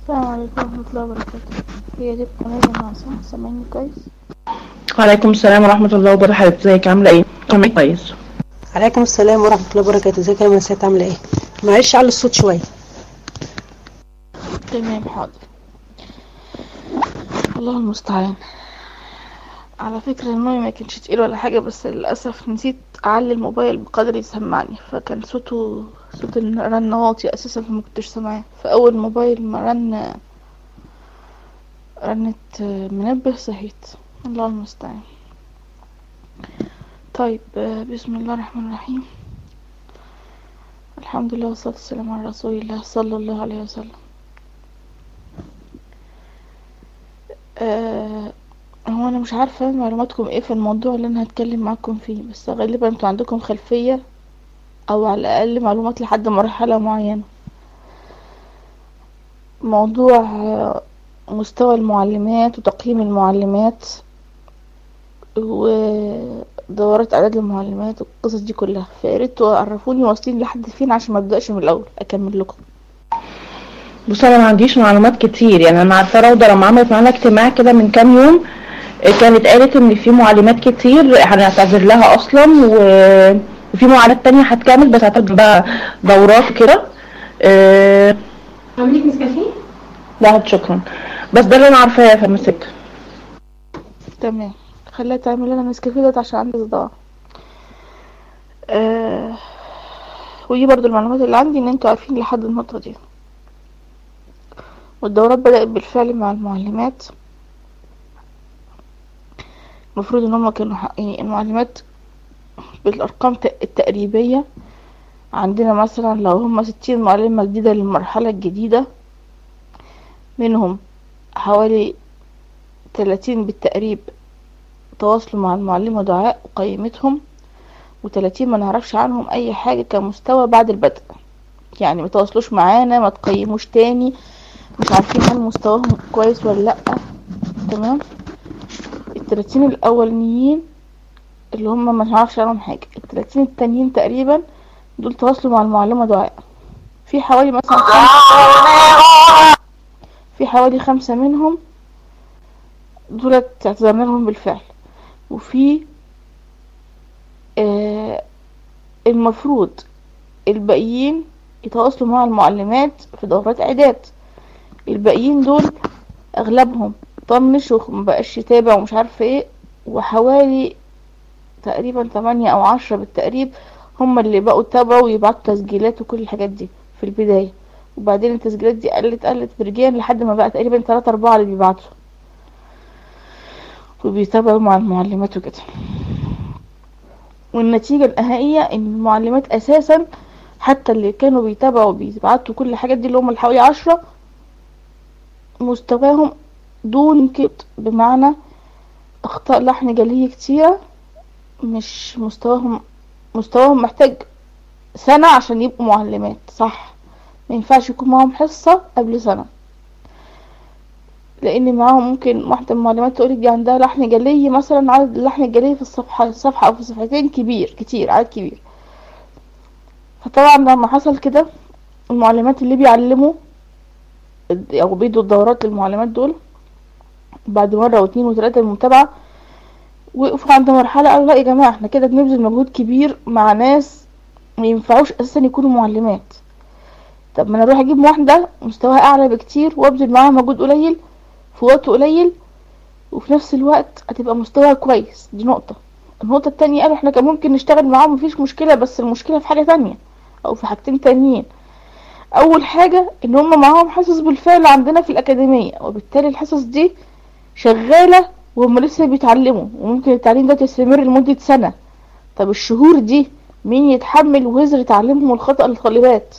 السلام عليكم ورحمة الله وبركاته هي دي القناة يا جماعة صح سامعيني كويس وعليكم السلام ورحمة الله وبركاته ازيك عاملة ايه؟ تمام كويس عليكم السلام ورحمة الله وبركاته ازيك يا مسات عاملة ايه معلش على الصوت شوية تمام حاضر الله المستعان على فكرة الماء ما كانش تقيل ولا حاجة بس للأسف نسيت أعلي الموبايل بقدر يسمعني فكان صوته صوت الرن واطي أساسا فما كنتش سامعاه فأول موبايل ما رن رنت منبه صحيت الله المستعان طيب آه، بسم الله الرحمن الرحيم الحمد لله والصلاة والسلام على رسول الله صلى الله عليه وسلم آه هو انا مش عارفة معلوماتكم ايه في الموضوع اللي انا هتكلم معاكم فيه بس غالبا انتوا عندكم خلفية او على الاقل معلومات لحد مرحلة معينة موضوع آه، مستوى المعلمات وتقييم المعلمات ودورات اعداد المعلمات والقصص دي كلها فياريت تعرفوني واصلين لحد فين عشان ما ابداش من الاول اكمل لكم بص انا ما عنديش معلومات كتير يعني انا عارفة روضة لما عملت معانا اجتماع كده من كام يوم آه، كانت قالت ان في معلمات كتير هنعتذر لها اصلا و- وفي معلمات تانية هتكمل بس هتبقى بقى دورات كده آه، عاملين نسكافيه؟ لا شكرا بس ده اللي انا عارفاه يا فمسك تمام خليها تعمل لنا نسكافيه دوت عشان عندي صداع آه ودي برضو المعلومات اللي عندي ان انتوا عارفين لحد النقطة دي والدورات بدأت بالفعل مع المعلمات المفروض ان هم كانوا حق- يعني المعلمات بالارقام ت- التقريبية عندنا مثلا لو هم ستين معلمة جديدة للمرحلة الجديدة منهم حوالي تلاتين بالتقريب تواصلوا مع المعلمة دعاء وقيمتهم وتلاتين ما نعرفش عنهم اي حاجة كمستوى بعد البدء يعني ما تواصلوش معانا ما تقيموش تاني مش عارفين هل مستواهم كويس ولا لا تمام التلاتين الاولانيين اللي هم ما نعرفش عنهم حاجة التلاتين التانيين تقريبا دول تواصلوا مع المعلمة دعاء في حوالي مثلا خمسة في حوالي خمسة منهم دولت اعتذرنا لهم بالفعل وفي آه المفروض الباقيين يتواصلوا مع المعلمات في دورات اعداد الباقيين دول اغلبهم طنش ومبقاش يتابع ومش عارفه ايه وحوالي تقريبا تمانية او عشرة بالتقريب هم اللي بقوا يتابعوا ويبعتوا تسجيلات وكل الحاجات دي في البداية وبعدين التسجيلات دي قلت قلت تدريجيا لحد ما بقى تقريبا تلاتة اربعة اللي بيبعتوا وبيتابعوا مع المعلمات وكده والنتيجة النهائية ان المعلمات اساسا حتى اللي كانوا بيتابعوا وبيبعتوا كل الحاجات دي اللي هم حوالي عشرة مستواهم دون كده بمعنى اخطاء لحن جلية كتيرة مش مستواهم مستواهم محتاج سنة عشان يبقوا معلمات صح ما ينفعش يكون معاهم حصة قبل سنة لان معاهم ممكن واحدة من المعلمات تقولك دي عندها لحن جلي مثلا عدد اللحن الجلي في الصفحة صفحة او في صفحتين كبير كتير عدد كبير فطبعا لما حصل كده المعلمات اللي بيعلموا او بيدوا الدورات للمعلمات دول بعد مرة واتنين وتلاتة المتابعة وقفوا عند مرحلة قالوا لا يا جماعة احنا كده بنبذل مجهود كبير مع ناس ما ينفعوش اساسا يكونوا معلمات طب ما انا اروح اجيب واحدة مستواها اعلى بكتير وابذل معاها مجهود قليل في وقت قليل وفي نفس الوقت هتبقى مستواها كويس دي نقطة النقطة التانية قالوا احنا كان ممكن نشتغل معاهم مفيش مشكلة بس المشكلة في حاجة تانية او في حاجتين تانيين اول حاجة ان هم معاهم حصص بالفعل عندنا في الاكاديمية وبالتالي الحصص دي شغالة وهم لسه بيتعلموا وممكن التعليم ده يستمر لمدة سنة طب الشهور دي مين يتحمل وزر تعليمهم الخطأ للطالبات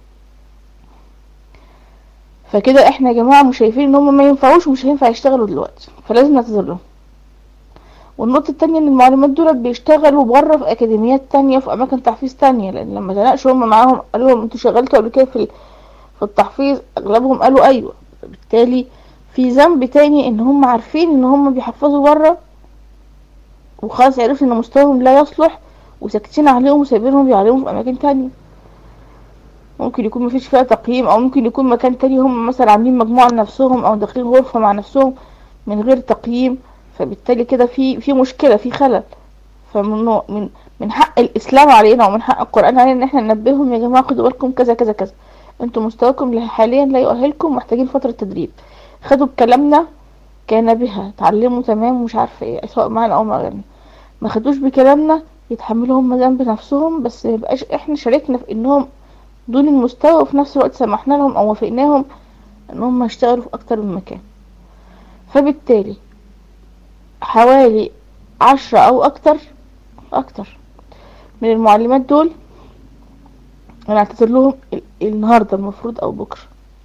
فكده احنا يا جماعة مش شايفين ان هم ما ينفعوش ومش هينفع يشتغلوا دلوقتي فلازم نعتذر لهم والنقطة التانية ان المعلمات دول بيشتغلوا بره في اكاديميات تانية في اماكن تحفيظ تانية لان لما تناقشوا هم معاهم قالوا لهم انتوا شغلتوا قبل كده في ال- في التحفيظ اغلبهم قالوا ايوه فبالتالي في ذنب تاني ان هم عارفين ان هم بيحفظوا بره وخلاص عرفوا ان مستواهم لا يصلح وساكتين عليهم وسايبينهم بيعلموا في اماكن تانية ممكن يكون مفيش فيها تقييم او ممكن يكون مكان تاني هم مثلا عاملين مجموعة لنفسهم او داخلين غرفة مع نفسهم من غير تقييم فبالتالي كده في في مشكلة في خلل فمن من من حق الاسلام علينا ومن حق القرآن علينا ان احنا ننبههم يا جماعة خدوا بالكم كذا كذا كذا انتوا مستواكم حاليا لا يؤهلكم محتاجين فترة تدريب خدوا بكلامنا كان بها اتعلموا تمام ومش عارفه ايه سواء معانا او معانا ما خدوش بكلامنا يتحملوا هم ذنب نفسهم بس ميبقاش احنا شاركنا في انهم دون المستوى وفي نفس الوقت سمحنا لهم او وافقناهم ان هم يشتغلوا في اكتر من مكان فبالتالي حوالي عشرة او اكتر اكتر من المعلمات دول انا اعتذر لهم ال- النهارده المفروض او بكره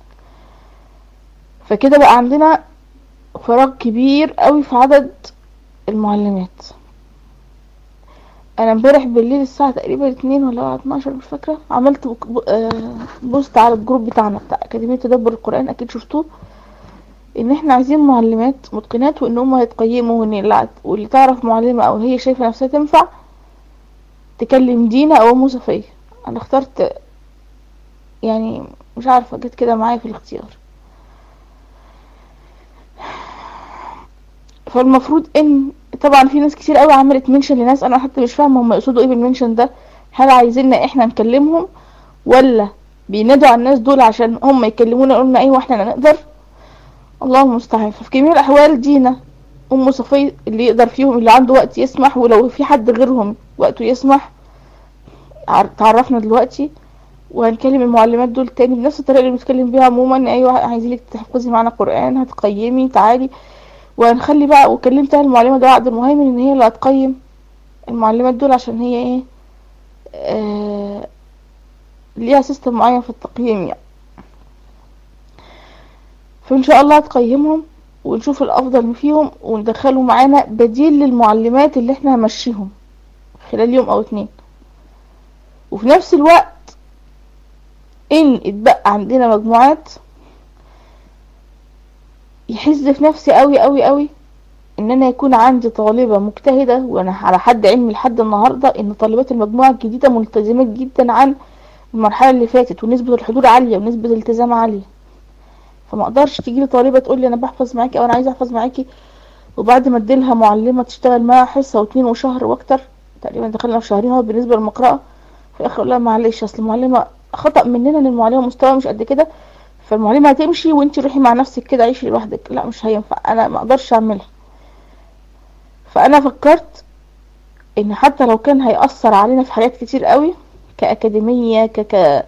فكده بقى عندنا فراغ كبير قوي في عدد المعلمات انا امبارح بالليل الساعه تقريبا اتنين ولا 12 مش فاكره عملت بك- ب- آه، بوست على الجروب بتاعنا بتاع اكاديميه تدبر القران اكيد شفتوه ان احنا عايزين معلمات متقنات وان هم يتقيموا وان اللي عت- واللي تعرف معلمه او هي شايفه نفسها تنفع تكلم دينا او ام صفيه انا اخترت يعني مش عارفه جت كده معايا في الاختيار فالمفروض ان طبعا في ناس كتير قوي عملت منشن لناس انا حتى مش فاهمه هم يقصدوا ايه بالمنشن ده هل عايزيننا احنا نكلمهم ولا بينادوا على الناس دول عشان هم يكلمونا يقولوا لنا ايوه احنا نقدر الله المستعان ففي جميع الاحوال دينا ام صفيه اللي يقدر فيهم اللي عنده وقت يسمح ولو في حد غيرهم وقته يسمح عر- تعرفنا دلوقتي وهنكلم المعلمات دول تاني بنفس الطريقه اللي بنتكلم بيها عموما ايوه عايزينك تحفظي معانا قران هتقيمي تعالي وهنخلي بقى وكلمتها المعلمة ده عبد المهيمن ان هي اللي هتقيم المعلمات دول عشان هي ايه آه ليها سيستم معين في التقييم يعني فان شاء الله هتقيمهم ونشوف الافضل فيهم وندخله معانا بديل للمعلمات اللي احنا هنمشيهم خلال يوم او اتنين وفي نفس الوقت ان اتبقى عندنا مجموعات يحز في نفسي قوي قوي قوي ان انا يكون عندي طالبة مجتهدة وانا على حد علمي لحد النهاردة ان طالبات المجموعة الجديدة ملتزمات جدا عن المرحلة اللي فاتت ونسبة الحضور عالية ونسبة الالتزام عالية فما اقدرش تيجي لي طالبة تقول لي انا بحفظ معاكي او انا عايزة احفظ معاكي وبعد ما اديلها معلمة تشتغل معاها حصة واتنين وشهر واكتر تقريبا دخلنا في شهرين اهو بالنسبة للمقرأة في الاخر اقول لها معلش اصل المعلمة خطأ مننا ان المعلمة مستوى مش قد كده فالمعلمة هتمشي وانتي روحي مع نفسك كده عيشي لوحدك لا مش هينفع انا ما اقدرش اعملها فانا فكرت ان حتى لو كان هيأثر علينا في حاجات كتير قوي كأكاديمية ك ك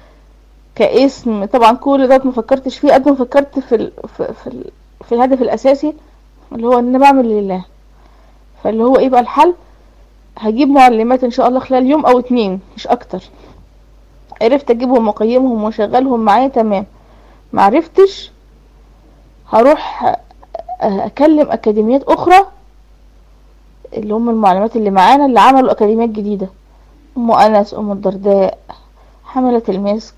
كاسم طبعا كل ده ما فكرتش فيه قد ما فكرت في ال... في في, ال... في الهدف الاساسي اللي هو ان انا بعمل لله فاللي هو ايه بقى الحل هجيب معلمات ان شاء الله خلال يوم او اتنين مش اكتر عرفت اجيبهم واقيمهم واشغلهم معايا تمام معرفتش هروح اكلم اكاديميات اخرى اللي هم المعلمات اللي معانا اللي عملوا اكاديميات جديدة ام انس ام الدرداء حملة المسك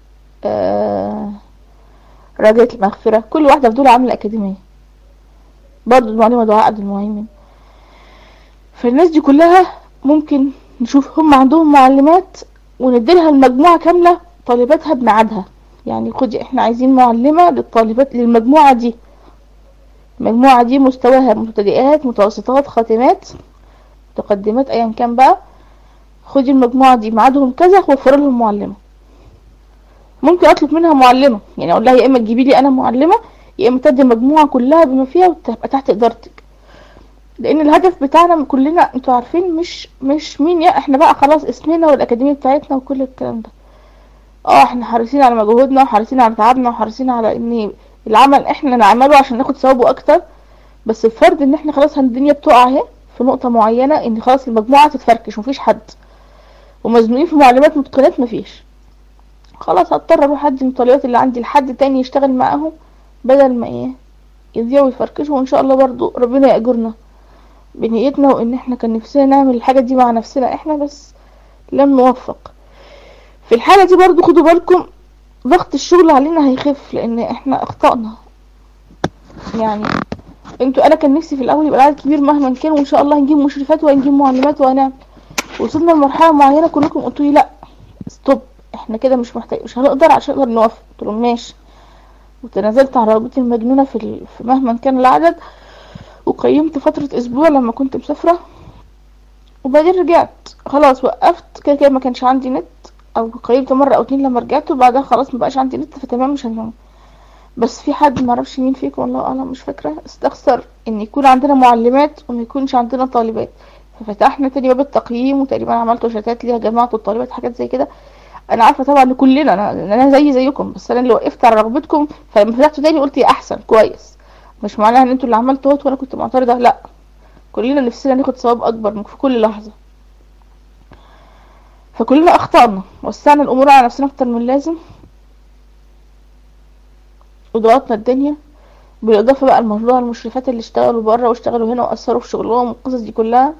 آه رجاء المغفرة كل واحدة في دول عاملة اكاديمية برضو المعلمة دعاء عبد المهيمن فالناس دي كلها ممكن نشوف هم عندهم معلمات ونديلها المجموعة كاملة طالباتها بميعادها يعني خدي احنا عايزين معلمة للطالبات للمجموعة دي المجموعة دي مستواها مبتدئات متوسطات خاتمات متقدمات ايا كان بقى خدي المجموعة دي ميعادهم كذا وفر لهم معلمة ممكن اطلب منها معلمة يعني اقول لها يا اما تجيبي لي انا معلمة يا اما تدي المجموعة كلها بما فيها وتبقى تحت ادارتك لان الهدف بتاعنا كلنا انتوا عارفين مش مش مين يا احنا بقى خلاص اسمنا والاكاديمية بتاعتنا وكل الكلام ده اه احنا حريصين على مجهودنا وحريصين على تعبنا وحريصين على ان العمل احنا نعمله عشان ناخد ثوابه اكتر بس بفرض ان احنا خلاص الدنيا بتقع اهي في نقطة معينة ان خلاص المجموعة تتفركش مفيش حد ومزنوقين في معلومات متقنات مفيش خلاص هضطر اروح ادي المطالبات اللي عندي لحد تاني يشتغل معاهم بدل ما ايه يضيعوا ويفركشوا وان شاء الله برضو ربنا يأجرنا بنيتنا وان احنا كان نفسنا نعمل الحاجة دي مع نفسنا احنا بس لم نوفق في الحالة دي برضو خدوا بالكم ضغط الشغل علينا هيخف لان احنا اخطأنا يعني انتوا انا كان نفسي في الاول يبقى العدد كبير مهما كان وان شاء الله هنجيب مشرفات وهنجيب معلمات وهنعمل وصلنا لمرحلة معينة كلكم قلتوا لي لا ستوب احنا كده مش محتاج مش هنقدر عشان نقدر نوافق قلت لهم ماشي وتنازلت عن رغبتي المجنونة في, ال... في مهما كان العدد وقيمت فترة اسبوع لما كنت مسافرة وبعدين رجعت خلاص وقفت كده كده ما كانش عندي نت او قيمت مرة او اتنين لما رجعت وبعدها خلاص ما بقاش عندي نت فتمام مش هنعمل بس في حد معرفش مين فيكم والله اعلم مش فاكرة استخسر ان يكون عندنا معلمات وما يكونش عندنا طالبات ففتحنا تاني باب التقييم وتقريبا عملت شتات ليها جماعة الطالبات حاجات زي كده انا عارفة طبعا ان كلنا انا, أنا زي زيكم بس انا اللي وقفت على رغبتكم فلما فتحته تاني قلت يا احسن كويس مش معناها ان انتوا اللي عملتوا وانا كنت معترضة لا كلنا نفسنا ناخد ثواب اكبر من في كل لحظة فكلنا اخطأنا وسعنا الامور على نفسنا اكتر من اللازم وضغطنا الدنيا بالاضافة بقى لموضوع المشرفات اللي اشتغلوا بره واشتغلوا هنا واثروا في شغلهم والقصص دي كلها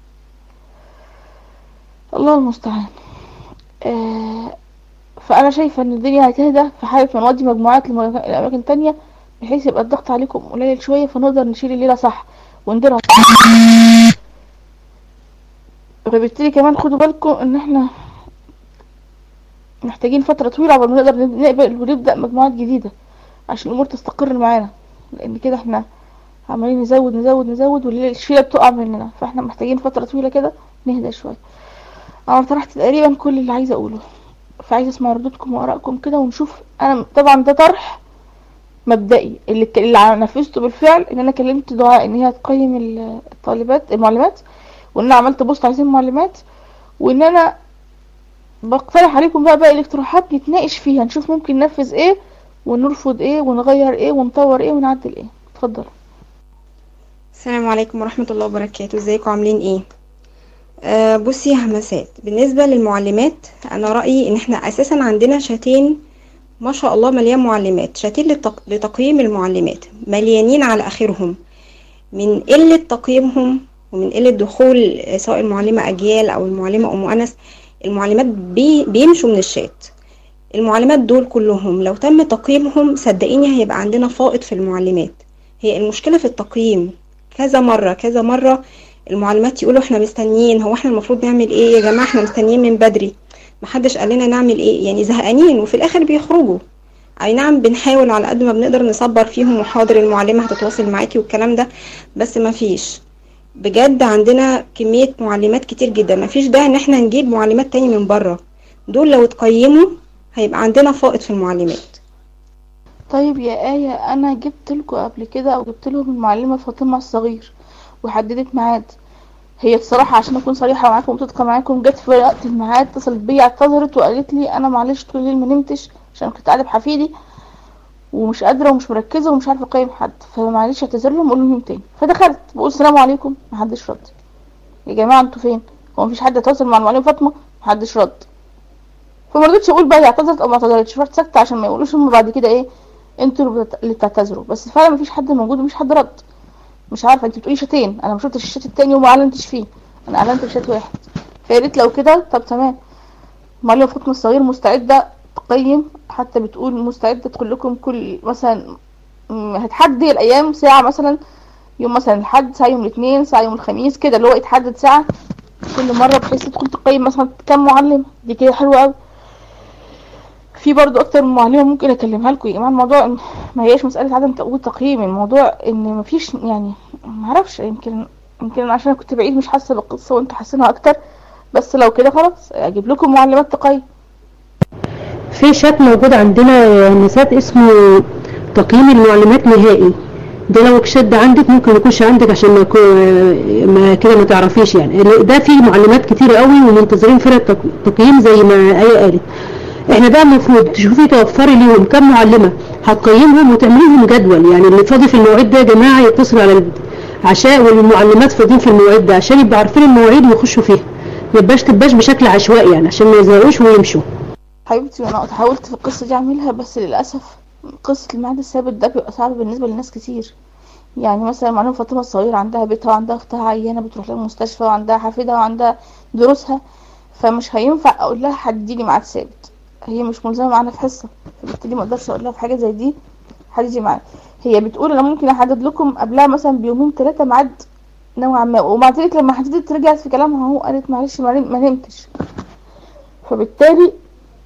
الله المستعان آه فانا شايفة ان الدنيا هتهدى في حالة ما نودي مجموعات لأماكن تانية بحيث يبقى الضغط عليكم قليل شوية فنقدر نشيل الليلة صح ونديرها فبالتالي كمان خدوا بالكم ان احنا محتاجين فترة طويلة قبل ما نقدر نقبل ونبدأ مجموعات جديدة عشان الامور تستقر معانا لان كده احنا عمالين نزود نزود نزود والشيلة بتقع مننا فاحنا محتاجين فترة طويلة كده نهدى شوية انا طرحت تقريبا كل اللي عايزة اقوله فعايزة اسمع ردودكم وارائكم كده ونشوف انا طبعا ده طرح مبدئي اللي اللي نفذته بالفعل ان انا كلمت دعاء ان هي تقيم الطالبات المعلمات وان انا عملت بوست عايزين معلمات وان انا بقترح عليكم بقى باقي الاقتراحات نتناقش فيها نشوف ممكن ننفذ ايه ونرفض ايه ونغير ايه ونطور ايه ونعدل ايه اتفضل السلام عليكم ورحمة الله وبركاته ازيكم عاملين ايه آه بصي يا همسات بالنسبة للمعلمات انا رأيي ان احنا اساسا عندنا شاتين ما شاء الله مليان معلمات شاتين لتق... لتقييم المعلمات مليانين على اخرهم من قلة تقييمهم ومن قلة دخول سواء المعلمة اجيال او المعلمة ام انس المعلمات بي... بيمشوا من الشات المعلمات دول كلهم لو تم تقييمهم صدقيني هيبقى عندنا فائض في المعلمات هي المشكلة في التقييم كذا مرة كذا مرة المعلمات يقولوا احنا مستنيين هو احنا المفروض نعمل ايه يا جماعة احنا مستنيين من بدري محدش قال لنا نعمل ايه يعني زهقانين وفي الاخر بيخرجوا اي نعم بنحاول على قد ما بنقدر نصبر فيهم وحاضر المعلمة هتتواصل معاكي والكلام ده بس مفيش بجد عندنا كمية معلمات كتير جدا مفيش داعي ان احنا نجيب معلمات تاني من بره دول لو اتقيموا هيبقى عندنا فائض في المعلمات طيب يا آية أنا جبت لكم قبل كده أو جبت لهم المعلمة فاطمة الصغير وحددت ميعاد هي الصراحة عشان أكون صريحة معاكم ومصدقة معاكم جت في وقت الميعاد اتصلت بيا اعتذرت وقالت لي أنا معلش طول الليل ما نمتش عشان كنت قاعدة بحفيدي ومش قادرة ومش مركزة ومش عارفة أقيم حد فمعلش اعتذر لهم قول لهم تاني فدخلت بقول السلام عليكم محدش رد يا جماعة انتوا فين هو مفيش حد يتواصل مع المعلمة فاطمة محدش رد فما رضيتش اقول بقى هي اعتذرت او ما اعتذرتش فرحت ساكته عشان ما يقولوش هم بعد كده ايه انتوا اللي بتعتذروا بس فعلا مفيش حد موجود ومفيش حد رد مش عارفه انت بتقولي شاتين انا ما شفتش الشات التاني وما اعلنتش فيه انا اعلنت بشات واحد فيا ريت لو كده طب تمام معلمه فاطمه الصغير مستعده تقيم حتى بتقول مستعده تدخل لكم كل مثلا هتحدي الايام ساعه مثلا يوم مثلا الحد ساعه يوم الاثنين ساعه يوم الخميس كده اللي هو يتحدد ساعه كل مره بحيث تدخل تقيم مثلا كام معلم دي كده حلوه قوي في برضو اكتر من معلمه ممكن اكلمها لكم يا جماعه الموضوع ما هياش مساله عدم تقويض تقييم الموضوع ان مفيش يعني ما اعرفش يمكن يمكن عشان أنا كنت بعيد مش حاسه بالقصه وانتوا حاسينها اكتر بس لو كده خلاص اجيب لكم معلمات تقييم في شات موجود عندنا نسات اسمه تقييم المعلمات نهائي ده لو الشات ده عندك ممكن يكونش عندك عشان ما, يكون- ما كده ما تعرفيش يعني ده فيه معلمات كتير قوي ومنتظرين فرق تقييم زي ما آية قالت احنا بقى المفروض تشوفي توفري ليهم كم معلمة هتقيمهم وتعملي لهم جدول يعني اللي فاضي في المواعيد ده يا جماعة يتصل على العشاء والمعلمات فاضيين في المواعيد ده عشان يبقى عارفين المواعيد ويخشوا فيها ما يبقاش تبقاش بشكل عشوائي يعني عشان ما يزهقوش ويمشوا حبيبتي وانا حاولت في القصه دي اعملها بس للاسف قصه الميعاد الثابت ده بيبقى صعب بالنسبه لناس كتير يعني مثلا معلمه فاطمه الصغيره عندها بيتها وعندها اختها عيانه بتروح لها المستشفى وعندها حفيدها وعندها دروسها فمش هينفع اقول لها حددي لي ميعاد ثابت هي مش ملزمه معانا في حصه فبالتالي ما اقدرش اقول لها في حاجه زي دي حددي ميعاد هي بتقول انا ممكن احدد لكم قبلها مثلا بيومين ثلاثه ميعاد نوعا ما ومع ذلك لما حددت رجعت في كلامها اهو قالت معلش ما نم- ما نمتش فبالتالي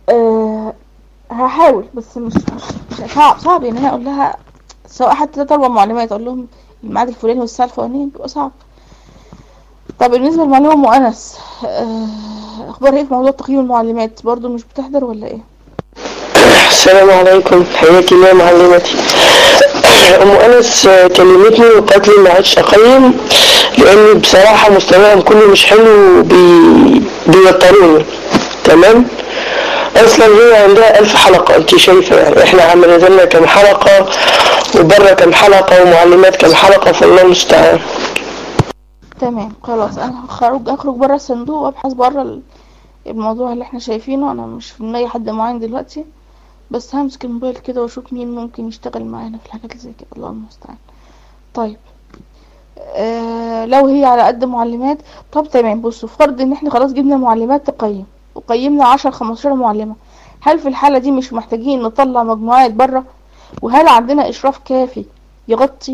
أه هحاول بس مش مش مش صعب صعب يعني انا اقول لها سواء حتى تلات اربع معلومات اقول لهم الميعاد الفلاني والساعه الفلانيه بيبقى صعب طب بالنسبه للمعلومه ام انس أه اخبار ايه في موضوع تقييم المعلمات برضو مش بتحضر ولا ايه السلام عليكم حياك الله معلمتي ام انس كلمتني وقالت لي ما عادش اقيم لان بصراحه مستواهم كله مش حلو بي... بيوتروني تمام اصلا هي عندها الف حلقه انت شايفه يعني احنا عملنا لنا كم حلقه وبره كم حلقه ومعلمات كم حلقه فالله المستعان تمام خلاص انا هخرج اخرج بره الصندوق وابحث بره ال- الموضوع اللي احنا شايفينه انا مش في دماغي حد معين دلوقتي بس همسك الموبايل كده واشوف مين ممكن يشتغل معانا في الحاجات اللي زي كده الله المستعان طيب آه لو هي على قد معلمات طب تمام بصوا فرض ان احنا خلاص جبنا معلمات تقيم وقيمنا عشر خمستاشر معلمة هل في الحالة دي مش محتاجين نطلع مجموعات بره وهل عندنا اشراف كافي يغطي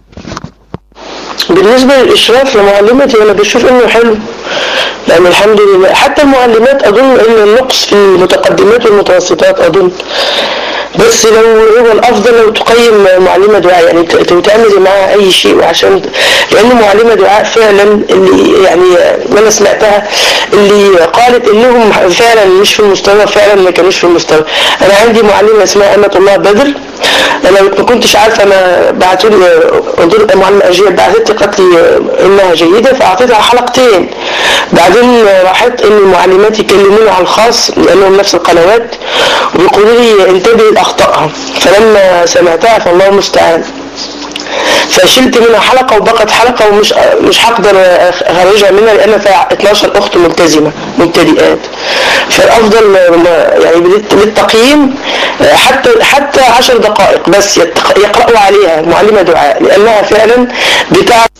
بالنسبة للإشراف لمعلمتي أنا بشوف إنه حلو لأن الحمد لله حتى المعلمات أظن إن النقص في المتقدمات والمتوسطات أظن بس لو هو الأفضل لو تقيم معلمة دعاء يعني ت- ت- تعملي معاها أي شيء وعشان لأن معلمة دعاء فعلا اللي يعني ما أنا سمعتها اللي قالت إنهم فعلا مش في المستوى فعلا ما كانوش في المستوى أنا عندي معلمة اسمها أمة الله بدر أنا ما كنتش عارفة أنا بعتوا لي معلمة أجيال بعثت لي قالت لي إنها جيدة فأعطيتها حلقتين بعدين راحت إن المعلمات يكلموني على الخاص لأنهم نفس القنوات وبيقولوا لي انتبهي لأخطائها فلما سمعتها فالله المستعان فشلت منها حلقة وبقت حلقة ومش مش هقدر اخرجها منها لان فيها 12 اخت ملتزمة مبتدئات فالافضل يعني للتقييم حتى حتى 10 دقائق بس يتق- يقرأوا عليها معلمة دعاء لانها فعلا بتاع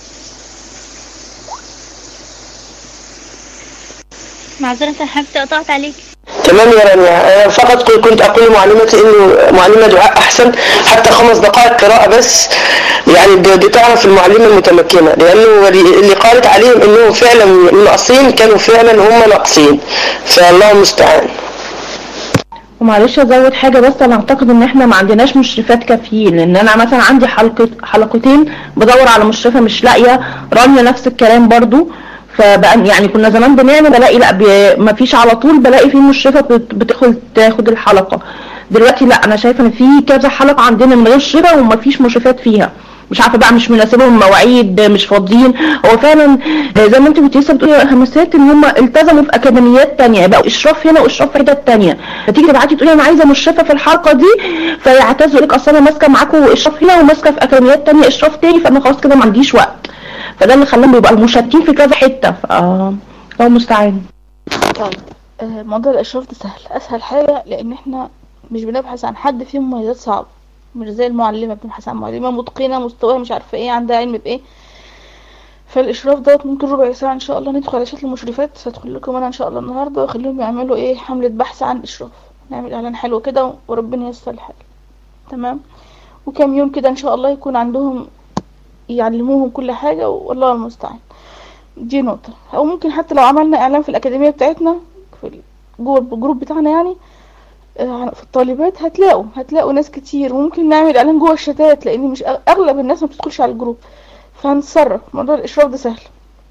معذرة حبيبتي قطعت عليك تمام يا رانيا أنا فقط كنت أقول لمعلمتي إنه معلمة دعاء أحسن حتى خمس دقائق قراءة بس يعني ب- بتعرف المعلمة المتمكنة لأنه اللي قالت عليهم إنهم فعلا ناقصين كانوا فعلا هم ناقصين فالله المستعان ومعلش ازود حاجه بس انا اعتقد ان احنا ما عندناش مشرفات كافيين لان انا مثلا عندي حلقه حلقتين بدور على مشرفه مش لاقيه رانيا نفس الكلام برضو فبقى يعني كنا زمان بنعمل بلاقي لا بي ما فيش على طول بلاقي في مشرفه بت- بتدخل تاخد الحلقه دلوقتي لا انا شايفه ان في كذا حلقه عندنا من غير شراء وما فيش مشرفات فيها مش عارفه بقى مش مناسبهم مواعيد مش فاضيين هو فعلا زي ما انت كنت لسه بتقولي يا همسات ان هم التزموا في اكاديميات تانية بقوا اشراف هنا واشراف في حتت تانية فتيجي تبعتي تقولي انا عايزه مشرفه في الحلقه دي فيعتذروا لك اصل انا ماسكه معاكم اشراف هنا وماسكه في اكاديميات تانية اشراف تاني فانا خلاص كده ما عنديش وقت فده اللي خلاهم يبقى المشاركين في كذا حته ف الله المستعان طيب آه، موضوع الاشراف ده سهل اسهل حاجه لان احنا مش بنبحث عن حد فيه مميزات صعبه مش زي المعلمه بنبحث عن معلمه متقنه مستواها مش عارفه ايه عندها علم بايه فالاشراف دوت ممكن ربع ساعه ان شاء الله ندخل على شكل المشرفات هدخل لكم انا ان شاء الله النهارده واخليهم يعملوا ايه حمله بحث عن الاشراف نعمل اعلان حلو كده وربنا ييسر الحال تمام وكام يوم كده ان شاء الله يكون عندهم يعلموهم كل حاجه والله المستعان دي نقطة أو ممكن حتى لو عملنا إعلان في الأكاديمية بتاعتنا في ال- جوه الجروب بتاعنا يعني آه، في الطالبات هتلاقوا هتلاقوا ناس كتير وممكن نعمل إعلان جوه الشتات لأن مش أغ- أغلب الناس ما بتدخلش على الجروب فهنتصرف موضوع الإشراف ده سهل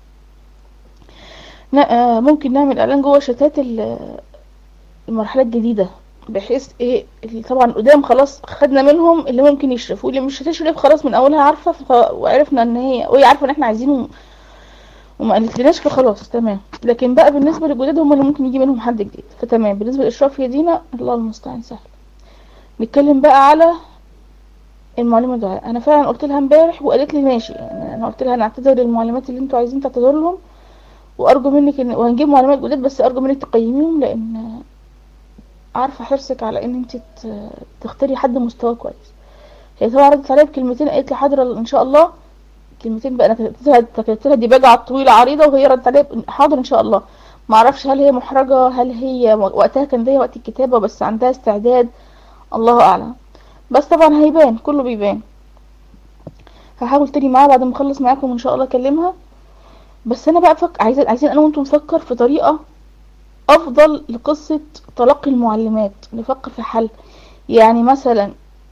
ن- آه، ممكن نعمل إعلان جوه شتات ال- المرحلة الجديدة بحيث ايه اللي طبعا قدام خلاص خدنا منهم اللي ممكن يشرف واللي مش هتشرف خلاص من اولها عارفه ف- وعرفنا ان هي وهي عارفه ان احنا عايزينه وما قالتلناش فخلاص تمام لكن بقى بالنسبه للجداد هم اللي ممكن يجي منهم حد جديد فتمام بالنسبه للاشراف يا دينا الله المستعان سهل نتكلم بقى على المعلمه دعاء انا فعلا قلت لها امبارح وقالت لي ماشي يعني انا قلت لها نعتذر للمعلمات اللي انتوا عايزين تعتذروا لهم وارجو منك ان وهنجيب معلومات جداد بس ارجو منك تقيميهم لان عارفه حرصك على ان انت ت- تختاري حد مستواه كويس هي طبعا ردت عليا بكلمتين قالت لي حاضر ان شاء الله كلمتين بقى انا كتبت لها كتبت لها دي بقى طويله عريضه وهي ردت عليا ب- حاضر ان شاء الله ما اعرفش هل هي محرجه هل هي وقتها كان ده وقت الكتابه بس عندها استعداد الله اعلم بس طبعا هيبان كله بيبان هحاول تاني معاها بعد ما اخلص معاكم ان شاء الله اكلمها بس انا بقى فك... عايزين عايزين انا وانتم نفكر في طريقه افضل لقصة تلقي المعلمات نفكر في حل يعني مثلا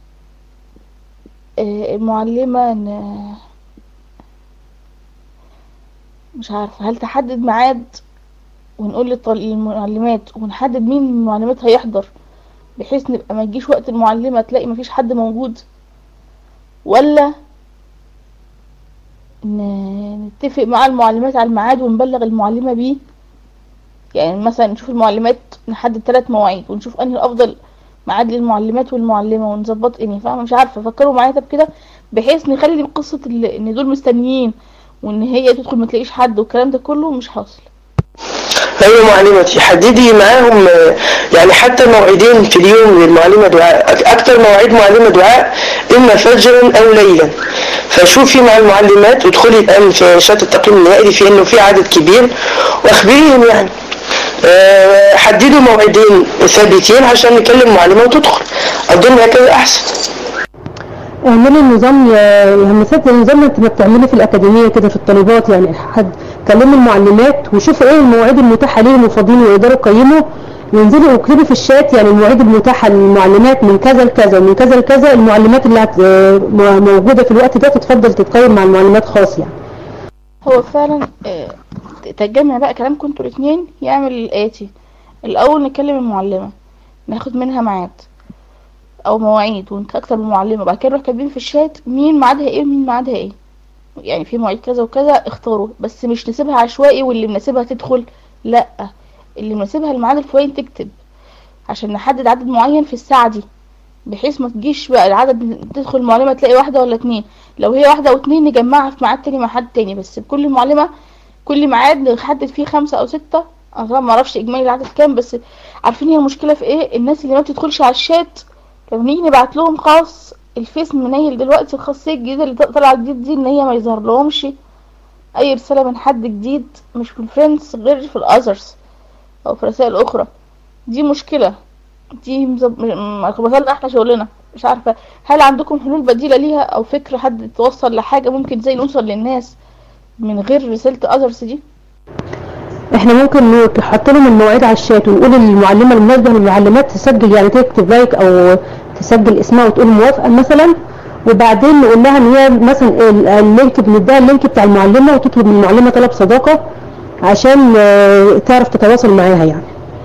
آه، المعلمة ن- مش عارفة هل تحدد ميعاد ونقول للطل- للمعلمات ونحدد مين من المعلمات هيحضر بحيث نبقى ما تجيش وقت المعلمة تلاقي مفيش حد موجود ولا ن- نتفق مع المعلمات على الميعاد ونبلغ المعلمة بيه يعني مثلا نشوف المعلمات نحدد ثلاث مواعيد ونشوف انهي الافضل ميعاد للمعلمات والمعلمة ونظبط اني فاهمة مش عارفة فكروا معايا طب كده بحيث نخلي قصة ال- ان دول مستنيين وان هي تدخل ما تلاقيش حد والكلام ده كله مش حاصل ايوه معلمتي حددي معاهم آه، يعني حتى موعدين في اليوم للمعلمة دعاء أك- اكتر مواعيد معلمة دعاء اما فجرا او ليلا فشوفي مع المعلمات وادخلي الان في شات التقييم النهائي في انه في عدد كبير واخبريهم يعني آه، حددوا موعدين ثابتين عشان نكلم معلمة وتدخل اظن هكذا احسن اعملي النظام يا يا همسات النظام انت ما بتعملي في الاكاديميه كده في الطالبات يعني حد كلمي المعلمات وشوفوا ايه المواعيد المتاحه ليهم وفاضيين ويقدروا يقيموا وانزلي واكتبي في الشات يعني المواعيد المتاحه للمعلمات من كذا لكذا ومن كذا لكذا المعلمات اللي هت- آه، موجوده في الوقت ده تتفضل تتقيم مع المعلمات خاص يعني هو فعلا آه، تجمع بقى كلامكم انتوا الاتنين يعمل الآتي الأول نكلم المعلمة ناخد منها ميعاد أو مواعيد ونكتب المعلمة بعد كده نروح كاتبين في الشات مين ميعادها ايه ومين ميعادها ايه يعني في مواعيد كذا وكذا اختاروا بس مش نسيبها عشوائي واللي مناسبها تدخل لا اللي مناسبها الميعاد الفلاني تكتب عشان نحدد عدد معين في الساعة دي بحيث ما تجيش بقى العدد تدخل المعلمة تلاقي واحدة ولا اتنين لو هي واحدة او اتنين نجمعها في ميعاد تاني مع حد تاني بس بكل معلمة كل ميعاد نحدد فيه خمسة او ستة انا طبعا معرفش اجمالي العدد كام بس عارفين هي المشكلة في ايه الناس اللي ما بتدخلش على الشات لما نيجي نبعت لهم خاص الفيس منيل دلوقتي الخاصية الجديدة اللي طالعة جديد دي ان هي ما يظهر لهمش اي رسالة من حد جديد مش في الفريندز غير في الاذرز او في رسائل اخرى دي مشكلة دي مظب- م- مخبطة احنا شغلنا مش عارفة هل عندكم حلول بديلة ليها او فكرة حد توصل لحاجة ممكن ازاي نوصل للناس من غير رسالة اذرز دي احنا ممكن نحط لهم المواعيد على الشات ونقول للمعلمه المناسبه للمعلمات تسجل يعني تكتب لايك او تسجل اسمها وتقول موافقه مثلا وبعدين نقول لها ان هي مثلا ال- اللينك بنديها اللينك بتاع المعلمه وتطلب من المعلمه طلب صداقه عشان آه، تعرف تتواصل معاها يعني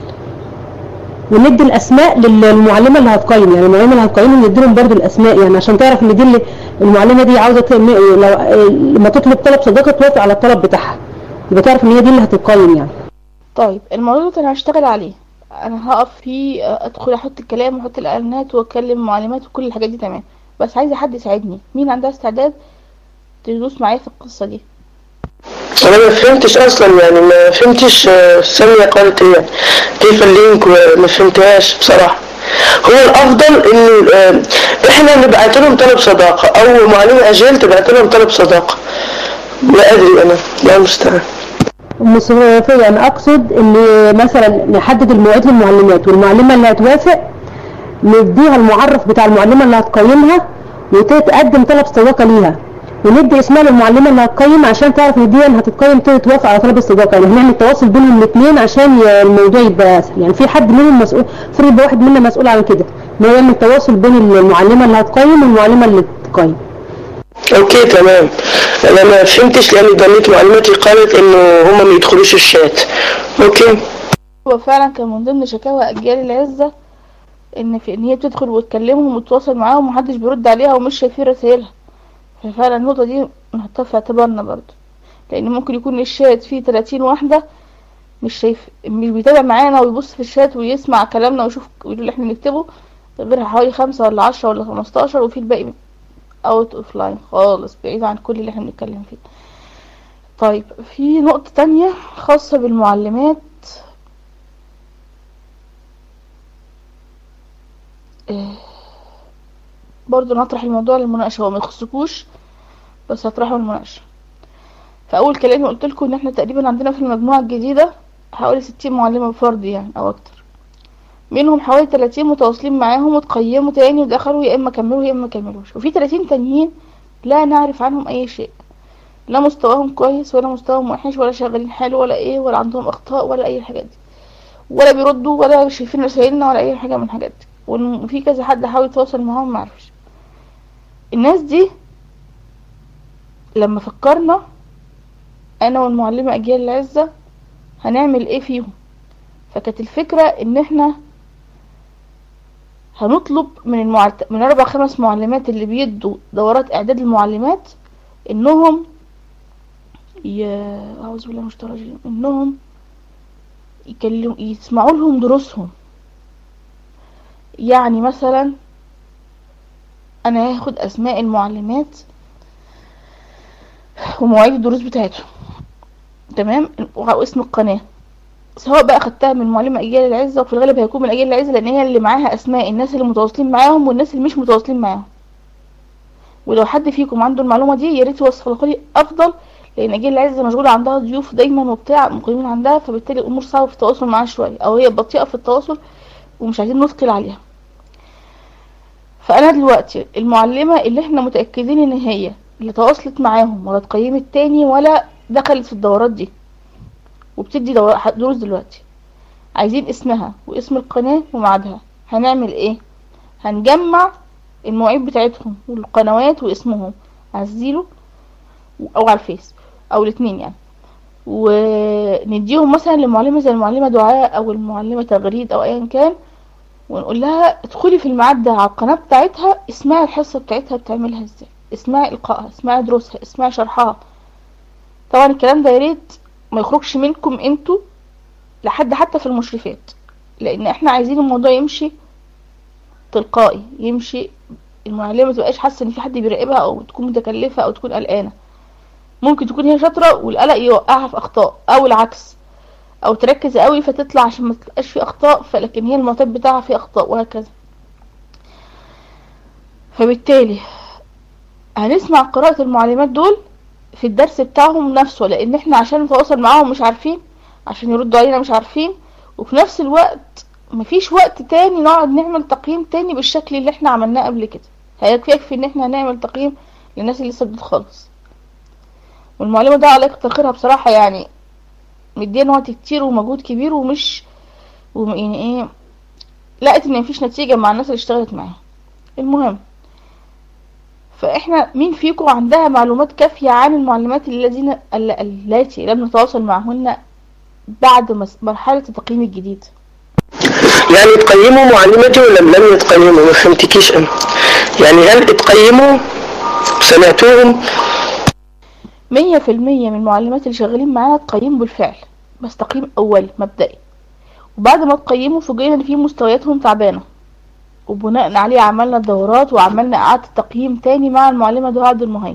وندي الاسماء للمعلمه اللي هتقيم يعني المعلمه اللي هتقيم ندي لهم برضه الاسماء يعني عشان تعرف ان دي اللي المعلمه دي عاوزه تعمل- لو آه، لما تطلب طلب صداقه توافق على الطلب بتاعها يبقى تعرف ان هي دي اللي هتقيم يعني طيب الموضوع ده انا هشتغل عليه انا هقف فيه آه، ادخل احط الكلام واحط الاعلانات واكلم معلمات وكل الحاجات دي تمام بس عايزه حد يساعدني مين عندها استعداد تدوس معايا في القصه دي انا ما فهمتش اصلا يعني ما فهمتش آه، سامية قالت ايه يعني كيف اللينك وما فهمتهاش بصراحة هو الافضل انه آه، احنا نبعت لهم طلب صداقة او معلمة اجيال تبعت لهم طلب صداقة لا ادري انا لا مستعان المصرفية أنا أقصد إن مثلا نحدد المواعيد للمعلمات والمعلمة اللي هتوافق نديها المعرف بتاع المعلمة اللي هتقيمها وتتقدم طلب صداقة ليها وندي اسمها للمعلمة اللي هتقيم عشان تعرف ان دي هتتقيم توافق على طلب الصداقة يعني هنعمل تواصل بينهم الاثنين عشان ي- الموضوع يبقى اسهل يعني في حد منهم مسؤول في يبقى واحد منا مسؤول عن كده ان هو يعمل تواصل بين المعلمة اللي هتقيم والمعلمة اللي تقيم اوكي تمام انا ما فهمتش لان ضميت معلوماتي قالت انه هم ما يدخلوش الشات اوكي هو فعلا كان من ضمن شكاوى اجيال العزة ان في ان هي بتدخل وتكلمهم وتتواصل معاهم ومحدش بيرد عليها ومش شايفين رسائلها ففعلا النقطة دي نحطها في اعتبارنا برضو لان ممكن يكون الشات فيه 30 واحدة مش شايف مش بيتابع معانا ويبص في الشات ويسمع كلامنا ويشوف اللي احنا بنكتبه غير حوالي خمسة ولا عشرة ولا خمستاشر وفي الباقي اوت اوف لاين خالص بعيد عن كل اللي احنا بنتكلم فيه طيب في نقطة تانية خاصة بالمعلمات آه، برضو نطرح الموضوع للمناقشة هو ما يخصكوش بس هطرحه للمناقشة فأول كلامي قلت لكم إن احنا تقريبا عندنا في المجموعة الجديدة حوالي ستين معلمة فرد يعني أو أكتر منهم حوالي تلاتين متواصلين معاهم وتقيموا تاني ودخلوا يا إما كملوا يا إما مكملوش وفي تلاتين تانيين لا نعرف عنهم أي شيء لا مستواهم كويس ولا مستواهم وحش ولا شغالين حلو ولا إيه ولا عندهم أخطاء ولا أي الحاجات دي ولا بيردوا ولا شايفين رسايلنا ولا اي حاجه من الحاجات دي وفي كذا حد حاول يتواصل معاهم ما عرفش الناس دي لما فكرنا انا والمعلمه اجيال العزه هنعمل ايه فيهم فكانت الفكره ان احنا هنطلب من المعت... من اربع خمس معلمات اللي بيدوا دورات اعداد المعلمات انهم ي... اعوذ بالله من الشيطان الرجيم انهم يكلم يسمعوا لهم دروسهم يعني مثلا انا هاخد اسماء المعلمات ومواعيد الدروس بتاعتهم تمام واسم القناه سواء بقى خدتها من معلمة أجيال العزة وفي الغالب هيكون من أجيال العزة لأن هي اللي معاها أسماء الناس اللي متواصلين معاهم والناس اللي مش متواصلين معاهم ولو حد فيكم عنده المعلومة دي يا ريت يوصفها لي أفضل لأن أجيال العزة مشغولة عندها ضيوف دايما وبتاع مقيمين عندها فبالتالي الأمور صعبة في التواصل معاها شوية أو هي بطيئة في التواصل ومش عايزين نثقل عليها فأنا دلوقتي المعلمة اللي احنا متأكدين إن هي اللي تواصلت معاهم ولا اتقيمت تاني ولا دخلت في الدورات دي وبتدي دروس دلوقتي عايزين اسمها واسم القناة وميعادها هنعمل ايه هنجمع المواعيد بتاعتهم والقنوات واسمهم على الزيرو او على الفيس او الاتنين يعني ونديهم مثلا لمعلمة زي المعلمة دعاء او المعلمة تغريد او ايا كان ونقول لها ادخلي في الميعاد ده على القناة بتاعتها اسمعي الحصة بتاعتها بتعملها ازاي اسمعي القائها اسمعي دروسها اسمعي شرحها طبعا الكلام ده يا ريت ما يخرجش منكم انتوا لحد حتى في المشرفات لان احنا عايزين الموضوع يمشي تلقائي يمشي المعلمه ما تبقاش حاسه ان في حد بيراقبها او تكون متكلفه او تكون قلقانه ممكن تكون هي شاطره والقلق يوقعها في اخطاء او العكس او تركز قوي فتطلع عشان ما تبقاش في اخطاء فلكن هي المعتاد بتاعها فيه اخطاء وهكذا فبالتالي هنسمع قراءة المعلمات دول في الدرس بتاعهم نفسه لان احنا عشان نتواصل معاهم مش عارفين عشان يردوا علينا مش عارفين وفي نفس الوقت مفيش وقت تاني نقعد نعمل تقييم تاني بالشكل اللي احنا عملناه قبل كده هيكفي ان احنا نعمل تقييم للناس اللي لسه خالص والمعلمة ده عليك تخيرها بصراحة يعني مدينا وقت كتير ومجهود كبير ومش يعني ايه لقيت ان مفيش نتيجة مع الناس اللي اشتغلت معاها المهم فاحنا مين فيكم عندها معلومات كافية عن المعلمات الذين التي لم نتواصل معهن بعد مرحلة التقييم الجديد يعني تقيموا معلمتي ولا لم يتقيموا ما فهمتكيش انا يعني هل اتقيموا سمعتوهم مية في المية من المعلمات اللي شغالين معانا تقيموا بالفعل بس تقييم أولي مبدئي وبعد ما تقيموا فوجئنا ان في مستوياتهم تعبانة وبناء عليه عملنا دورات وعملنا إعادة تقييم تاني مع المعلمة دعاء عبد المهيمن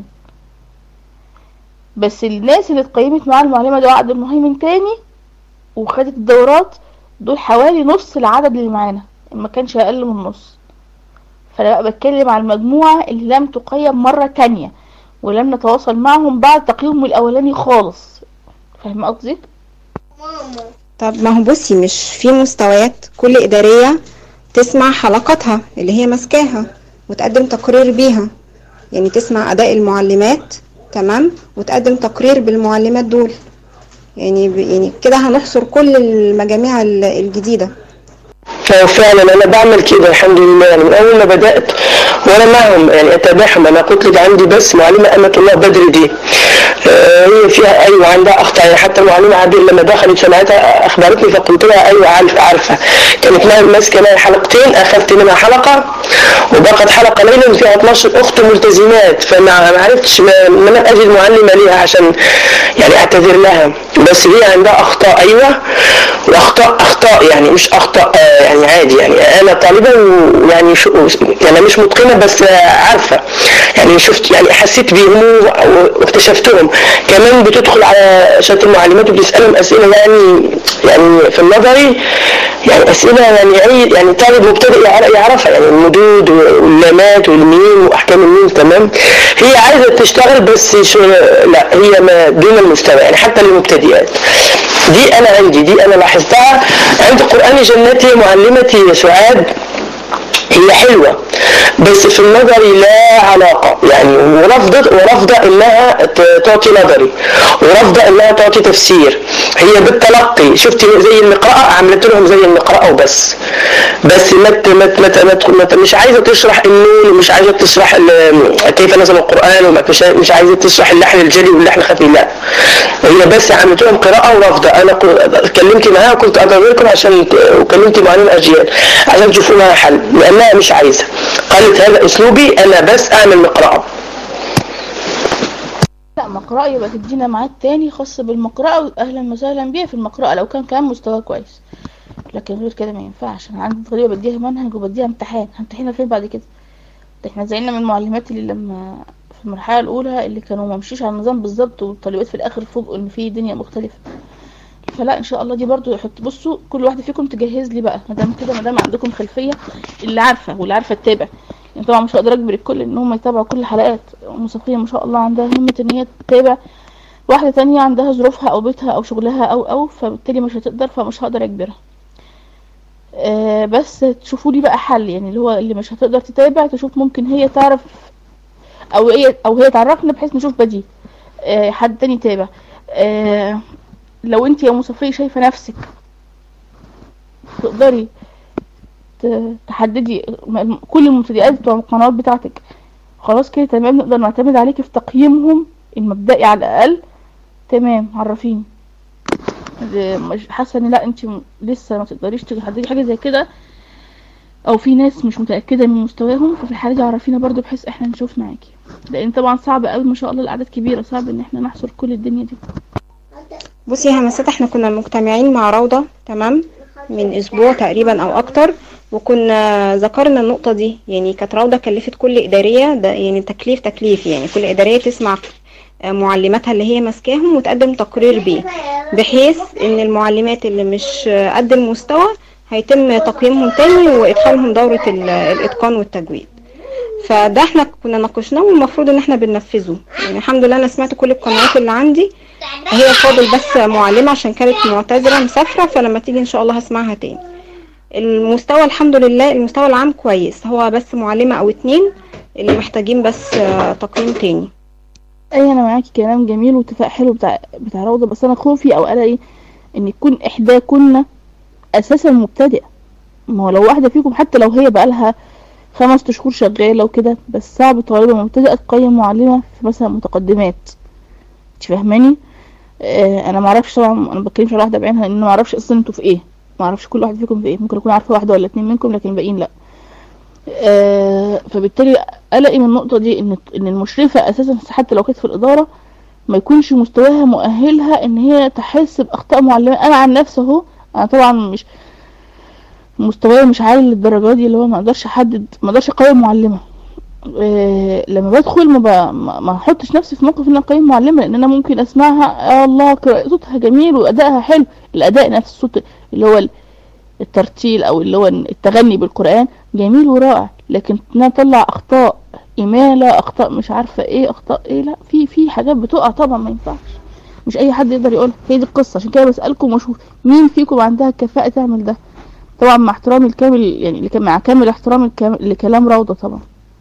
بس الناس اللي اتقيمت مع المعلمة دعاء عبد المهيمن تاني وخدت الدورات دول حوالي نص العدد اللي معانا ما كانش أقل من نص فأنا بقى بتكلم على المجموعة اللي لم تقيم مرة تانية ولم نتواصل معهم بعد تقييمهم الأولاني خالص فاهم قصدي؟ طب ما هو بصي مش في مستويات كل إدارية تسمع حلقاتها اللي هي ماسكاها وتقدم تقرير بيها يعني تسمع أداء المعلمات تمام وتقدم تقرير بالمعلمات دول يعني ب... يعني كده هنحصر كل المجاميع ال- الجديدة أه فعلا انا بعمل كده الحمد لله يعني من اول ما بدات وانا معهم يعني اتابعهم انا كنت لي عندي بس معلمه امه الله بدر دي آه، هي فيها ايوه عندها اخطاء يعني حتى المعلمه عادل لما دخلت سمعتها اخبرتني فقلت لها ايوه عارفه عارفه كانت ما- ماسكه معي حلقتين اخذت منها حلقه وبقت حلقه ليله فيها 12 اخت ملتزمات فما ما عرفتش ما ما انا اجي المعلمه ليها عشان يعني اعتذر لها بس هي عندها اخطاء ايوه واخطاء اخطاء يعني مش اخطاء آه، يعني عادي يعني انا طالبه ويعني شو يعني مش متقنه بس آه، عارفه يعني شفت يعني حسيت بيهم و- واكتشفتهم كمان بتدخل على شات المعلمات وبتسالهم اسئله يعني يعني في النظري يعني اسئله يعني اي يعني طالب مبتدئ يعر- يعرفها يعني المدود واللامات والميم واحكام الميم تمام هي عايزه تشتغل بس شو لا هي ما دون المستوى يعني حتى للمبتدئات دي انا عندي دي انا لاحظتها عند قران جنتي معلمتي سعاد هي حلوة بس في النظر لا لها علاقة يعني ورافضة ورافضة انها ت- تعطي نظري ورافضة انها تعطي تفسير هي بالتلقي شفتي زي المقرأة عملت لهم زي المقرأة وبس بس ما ت- ما ت- ما ت- ما ت- ما ت- مش عايزة تشرح النون ومش عايزة تشرح ال- كيف نزل القرآن ومش مش عايزة تشرح اللحن الجلي واللحن الخفي لا هي بس عملت لهم قراءة ورافضة انا ك- اتكلمت معاها وكنت ادعوكم عشان ت- وكلمت معلم اجيال عشان تشوفوا لها حل لانها مش عايزة قالت هذا اسلوبي انا بس اعمل مقرأة لا مقرأة يبقى تدينا ميعاد تاني خاص بالمقرأة واهلا وسهلا بيها في المقرأة لو كان كمان مستوى كويس لكن غير كده ما ينفعش انا عندي تقريبا بديها منهج وبديها امتحان همتحنها فين بعد كده ده احنا زعلنا من المعلمات اللي لما في المرحلة الأولى اللي كانوا ما مشيش على النظام بالظبط والطالبات في الآخر فوجئوا إن في دنيا مختلفة فلا إن شاء الله دي برضو يحط بصوا كل واحدة فيكم تجهز لي بقى مادام كده مادام عندكم خلفية اللي عارفة واللي عارفة تتابع يعني طبعا مش هقدر أجبر الكل إن هم يتابعوا كل الحلقات أم صفية ما شاء الله عندها همة إن هي تتابع واحدة تانية عندها ظروفها أو بيتها أو شغلها أو أو فبالتالي مش هتقدر فمش هقدر أجبرها آه بس تشوفوا لي بقى حل يعني اللي هو اللي مش هتقدر تتابع تشوف ممكن هي تعرف او هي او هي تعرفنا بحيث نشوف بديل آه حد تاني يتابع آه لو انت يا مصفية شايفة نفسك تقدري ت- تحددي م- كل المبتدئات بتوع القنوات بتاعتك خلاص كده تمام نقدر نعتمد عليكي في تقييمهم المبدئي على الاقل تمام عرفيني ده مش حاسه ان لا انت م- لسه ما تقدريش تحددي حاجه زي كده او في ناس مش متاكده من مستواهم ففي الحاله دي عرفينا برضو بحيث احنا نشوف معاكي لان طبعا صعب قوي ما شاء الله الاعداد كبيره صعب ان احنا نحصر كل الدنيا دي بصي يا همسات احنا كنا مجتمعين مع روضة تمام من اسبوع تقريبا او اكتر وكنا ذكرنا النقطة دي يعني كانت روضة كلفت كل ادارية ده يعني تكليف تكليف يعني كل ادارية تسمع آه، معلماتها اللي هي ماسكاهم وتقدم تقرير بيه بحيث ان المعلمات اللي مش آه، قد المستوى هيتم تقييمهم تاني وادخالهم دورة ال- الاتقان والتجويد فده احنا كنا ناقشناه والمفروض ان احنا بننفذه يعني الحمد لله انا سمعت كل القنوات اللي عندي هي فاضل بس معلمة عشان كانت معتذرة مسافرة فلما تيجي ان شاء الله هسمعها تاني المستوى الحمد لله المستوى العام كويس هو بس معلمة او اتنين اللي محتاجين بس آه، تقييم تاني اي انا معاكي كلام جميل واتفاق حلو بتاع بتاع روضه بس انا خوفي او قلقي ان يكون احداكن اساسا مبتدئه ما هو لو واحده فيكم حتى لو هي بقالها خمس شهور شغاله وكده بس صعب طالبه مبتدئه تقيم معلمه في مثلا متقدمات انت فاهماني آه انا ما اعرفش طبعا انا ما بتكلمش على واحده بعينها لان أنا ما اعرفش اصلا انتوا في ايه ما اعرفش كل واحد فيكم في ايه ممكن اكون عارفه واحده ولا اتنين منكم لكن الباقيين لا آه فبالتالي قلقي من النقطه دي ان ان المشرفه اساسا حتى لو كانت في الاداره ما يكونش مستواها مؤهلها ان هي تحس باخطاء معلمه انا عن نفسي اهو انا طبعا مش مستواي مش عالي للدرجه دي اللي هو ما اقدرش احدد ما اقدرش اقيم معلمه إيه لما بدخل ما, ب... ما ما احطش نفسي في موقف ان انا اقيم معلمه لان انا ممكن اسمعها يا الله قراءة صوتها جميل وادائها حلو الاداء نفس الصوت اللي هو الترتيل او اللي هو التغني بالقران جميل ورائع لكن ان انا اطلع اخطاء اماله اخطاء مش عارفه ايه اخطاء ايه لا في في حاجات بتقع طبعا ما ينفعش مش اي حد يقدر يقولها هي دي القصه عشان كده بسالكم واشوف مين فيكم عندها الكفاءه تعمل ده طبعا مع احترامي الكامل يعني لك- مع كامل احترامي الكام- لكلام روضه طبعا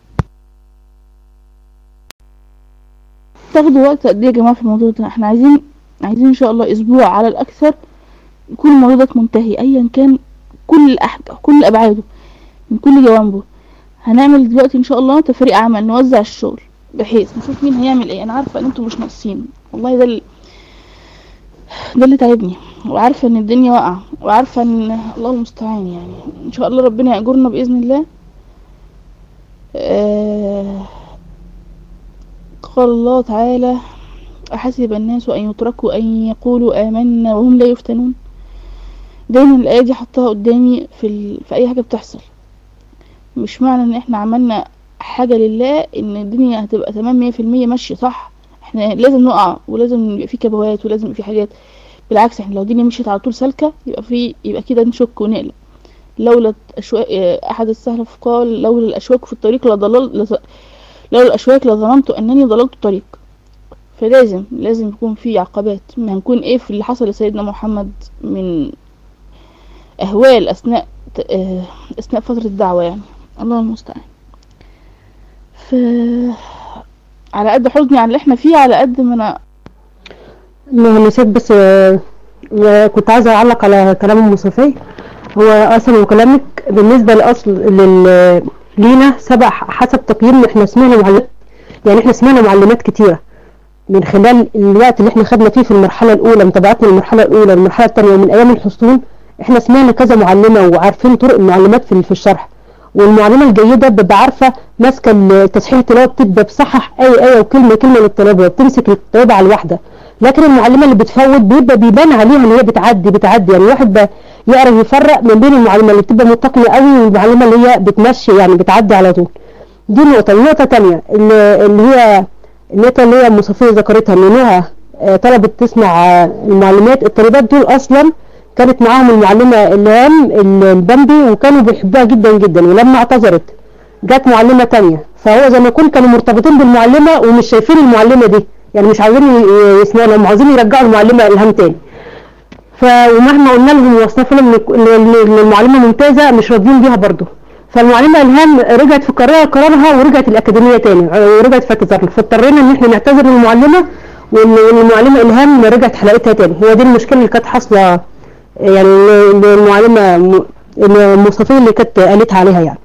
تاخدوا وقت قد ايه يا جماعه في الموضوع ده احنا عايزين عايزين ان شاء الله اسبوع على الاكثر يكون الموضوع ده منتهي ايا كان كل الأحد... كل ابعاده من كل جوانبه هنعمل دلوقتي ان شاء الله تفريق عمل نوزع الشغل بحيث نشوف مين هيعمل ايه انا عارفه ان انتوا مش ناقصين والله ده اللي ده اللي تعبني وعارفه ان الدنيا واقعه وعارفه ان الله المستعان يعني ان شاء الله ربنا يأجرنا باذن الله آه... قال الله تعالى أحسب الناس أن يتركوا أن يقولوا آمنا وهم لا يفتنون دايما الآية دي حطها قدامي في, ال... في أي حاجة بتحصل مش معنى ان احنا عملنا حاجة لله ان الدنيا هتبقى تمام مية في المية ماشية صح احنا لازم نقع ولازم يبقى في كبوات ولازم يبقى في حاجات بالعكس احنا لو الدنيا مشيت على طول سالكة يبقى في يبقى كده نشك ونقلق لولا الأشواك أحد السلف قال لولا الأشواك في الطريق لضلل لز... لولا الأشواك لظننت أنني ضللت الطريق فلازم لازم يكون في عقبات ما هنكون ايه في اللي حصل لسيدنا محمد من أهوال أثناء ت- آه، أثناء فترة الدعوة يعني الله المستعان آه، على قد حزني على اللي احنا فيه على قد ما انا ما نسيت بس آه، آه، كنت عايزة أعلق على كلام أم صفية هو أصلا وكلامك بالنسبة لأصل لل لينا سبق حسب تقييمنا احنا سمعنا معلومات يعني احنا سمعنا معلومات كتيرة من خلال الوقت اللي احنا خدنا فيه في المرحلة الأولى متابعتنا المرحلة الأولى المرحلة الثانية ومن أيام الحصول احنا سمعنا كذا معلمة وعارفين طرق المعلمات في في الشرح والمعلمة الجيدة بتبقى عارفة ماسكة التصحيح التلاوة بتبقى بصحح أي آية وكلمة كلمة للطلبة بتمسك الطلبة على الواحدة لكن المعلمة اللي بتفوت بيبقى بيبان عليها ان هي بتعدي بتعدي يعني الواحد بقى يعرف يفرق من بين المعلمة اللي بتبقى متقنة قوي والمعلمة اللي هي بتمشي يعني بتعدي على طول دي نقطة النقطة تانية اللي, اللي هي النقطة اللي هي مصفية ذكرتها ان نوها آه، طلبت تسمع آه، المعلومات الطالبات دول اصلا كانت معاهم المعلمة الهام البمبي وكانوا بيحبوها جدا جدا ولما اعتذرت جت معلمة تانية فهو زي ما يكون كانوا مرتبطين بالمعلمة ومش شايفين المعلمة دي يعني مش عاوزين ي- يسمعوا هم عاوزين يرجعوا المعلمة الهام تاني ف ومهما قلنا لهم ووصفنا لهم إن- إن إن المعلمة ممتازة مش راضيين بيها برضه فالمعلمة الهام رجعت في قرارها قرارها ورجعت الأكاديمية تاني ورجعت في اعتذارنا فاضطرينا إن احنا نعتذر للمعلمة وإن وإن المعلمة إلهام رجعت حلقتها تاني هي دي المشكلة اللي كانت حاصلة يعني إن- إن المعلمة م- إن مصطفى اللي كانت قالتها عليها يعني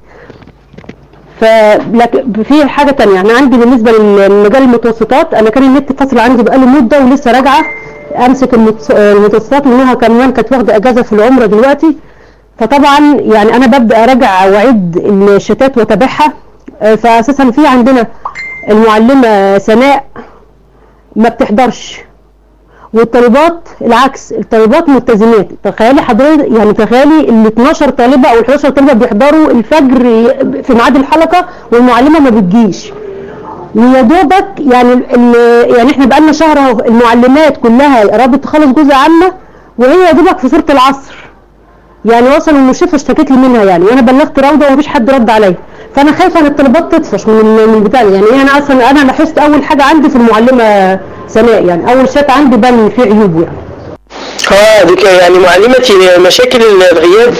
فلكن في حاجة تانية أنا عندي بالنسبة لمجال المتوسطات أنا كان النت فاصل عندي بقاله مدة ولسه راجعة أمسك المتس- المتوسطات منها كمان كانت واخدة أجازة في العمرة دلوقتي فطبعا يعني أنا ببدأ أراجع وأعد الشتات وأتابعها آه، فأساسا في عندنا المعلمة سناء ما بتحضرش والطالبات العكس الطالبات ملتزمات تخيلي حضرتك يعني تخيلي ال 12 طالبه او ال 11 طالبه بيحضروا الفجر في ميعاد الحلقه والمعلمه ما بتجيش ويا دوبك يعني ال- يعني احنا بقالنا شهر اهو المعلمات كلها قربت تخلص جزء عامه وهي يا دوبك في سوره العصر يعني وصل المشرفه اشتكت لي منها يعني وانا بلغت روضه ومفيش حد رد عليا فانا خايفه ان الطلبات تطفش من من بتاع يعني انا اصلا انا لاحظت اول حاجه عندي في المعلمه سناء يعني اول شات عندي بان فيه عيوب يعني اه دي كده يعني معلمتي مشاكل الغياب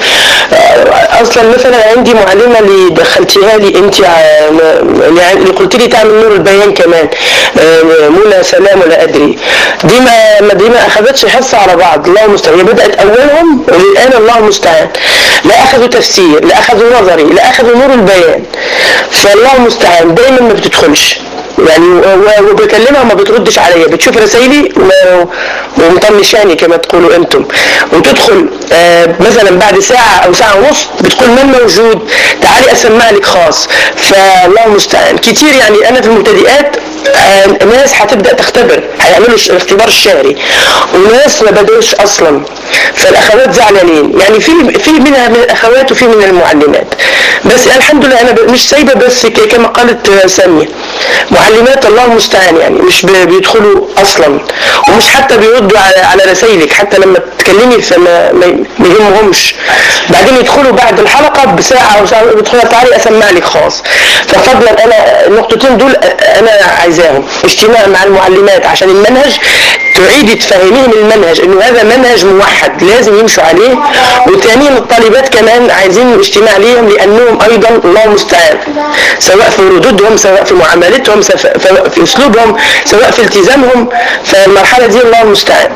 آه، اصلا مثلا عندي معلمه اللي دخلتيها لي انت آه، م- يعني اللي قلت لي تعمل نور البيان كمان آه، منى سلام ولا ادري دي ما ما- دي ما اخذتش حصه على بعض الله المستعان هي بدات اولهم وللان الله المستعان لا اخذوا تفسير لا اخذوا نظري لا اخذوا نور البيان فالله المستعان دايما ما بتدخلش يعني و- و- وبكلمها ما بتردش عليا بتشوف رسائلي و- ومطنشاني كما تقولوا انتم وتدخل آه، مثلا بعد ساعة او ساعة ونص بتقول من موجود تعالي اسمع لك خاص فالله المستعان كتير يعني انا في المبتدئات آه، ناس هتبدا تختبر هيعملوا الش- الاختبار الشهري وناس ما بدأوش اصلا فالاخوات زعلانين يعني في في منها من الاخوات وفي من المعلمات بس الحمد لله انا ب- مش سايبه بس ك- كما قالت آه، ساميه معلمات الله المستعان يعني مش ب- بيدخلوا اصلا ومش حتى بيردوا على على رسائلك حتى لما تكلمي فما ما ما يهمهمش بعدين يدخلوا بعد الحلقه بساعه او ساعه يدخلوا تعالي اسمع لك خاص ففضلا انا النقطتين دول انا عايزاهم اجتماع مع المعلمات عشان المنهج تعيدي تفهميهم المنهج انه هذا منهج موحد لازم يمشوا عليه وثانيا الطالبات كمان عايزين اجتماع ليهم لانهم ايضا الله المستعان سواء في ردودهم سواء في معاملتهم سواء في اسلوبهم سواء في التزامهم فالمرحله دي الله المستعان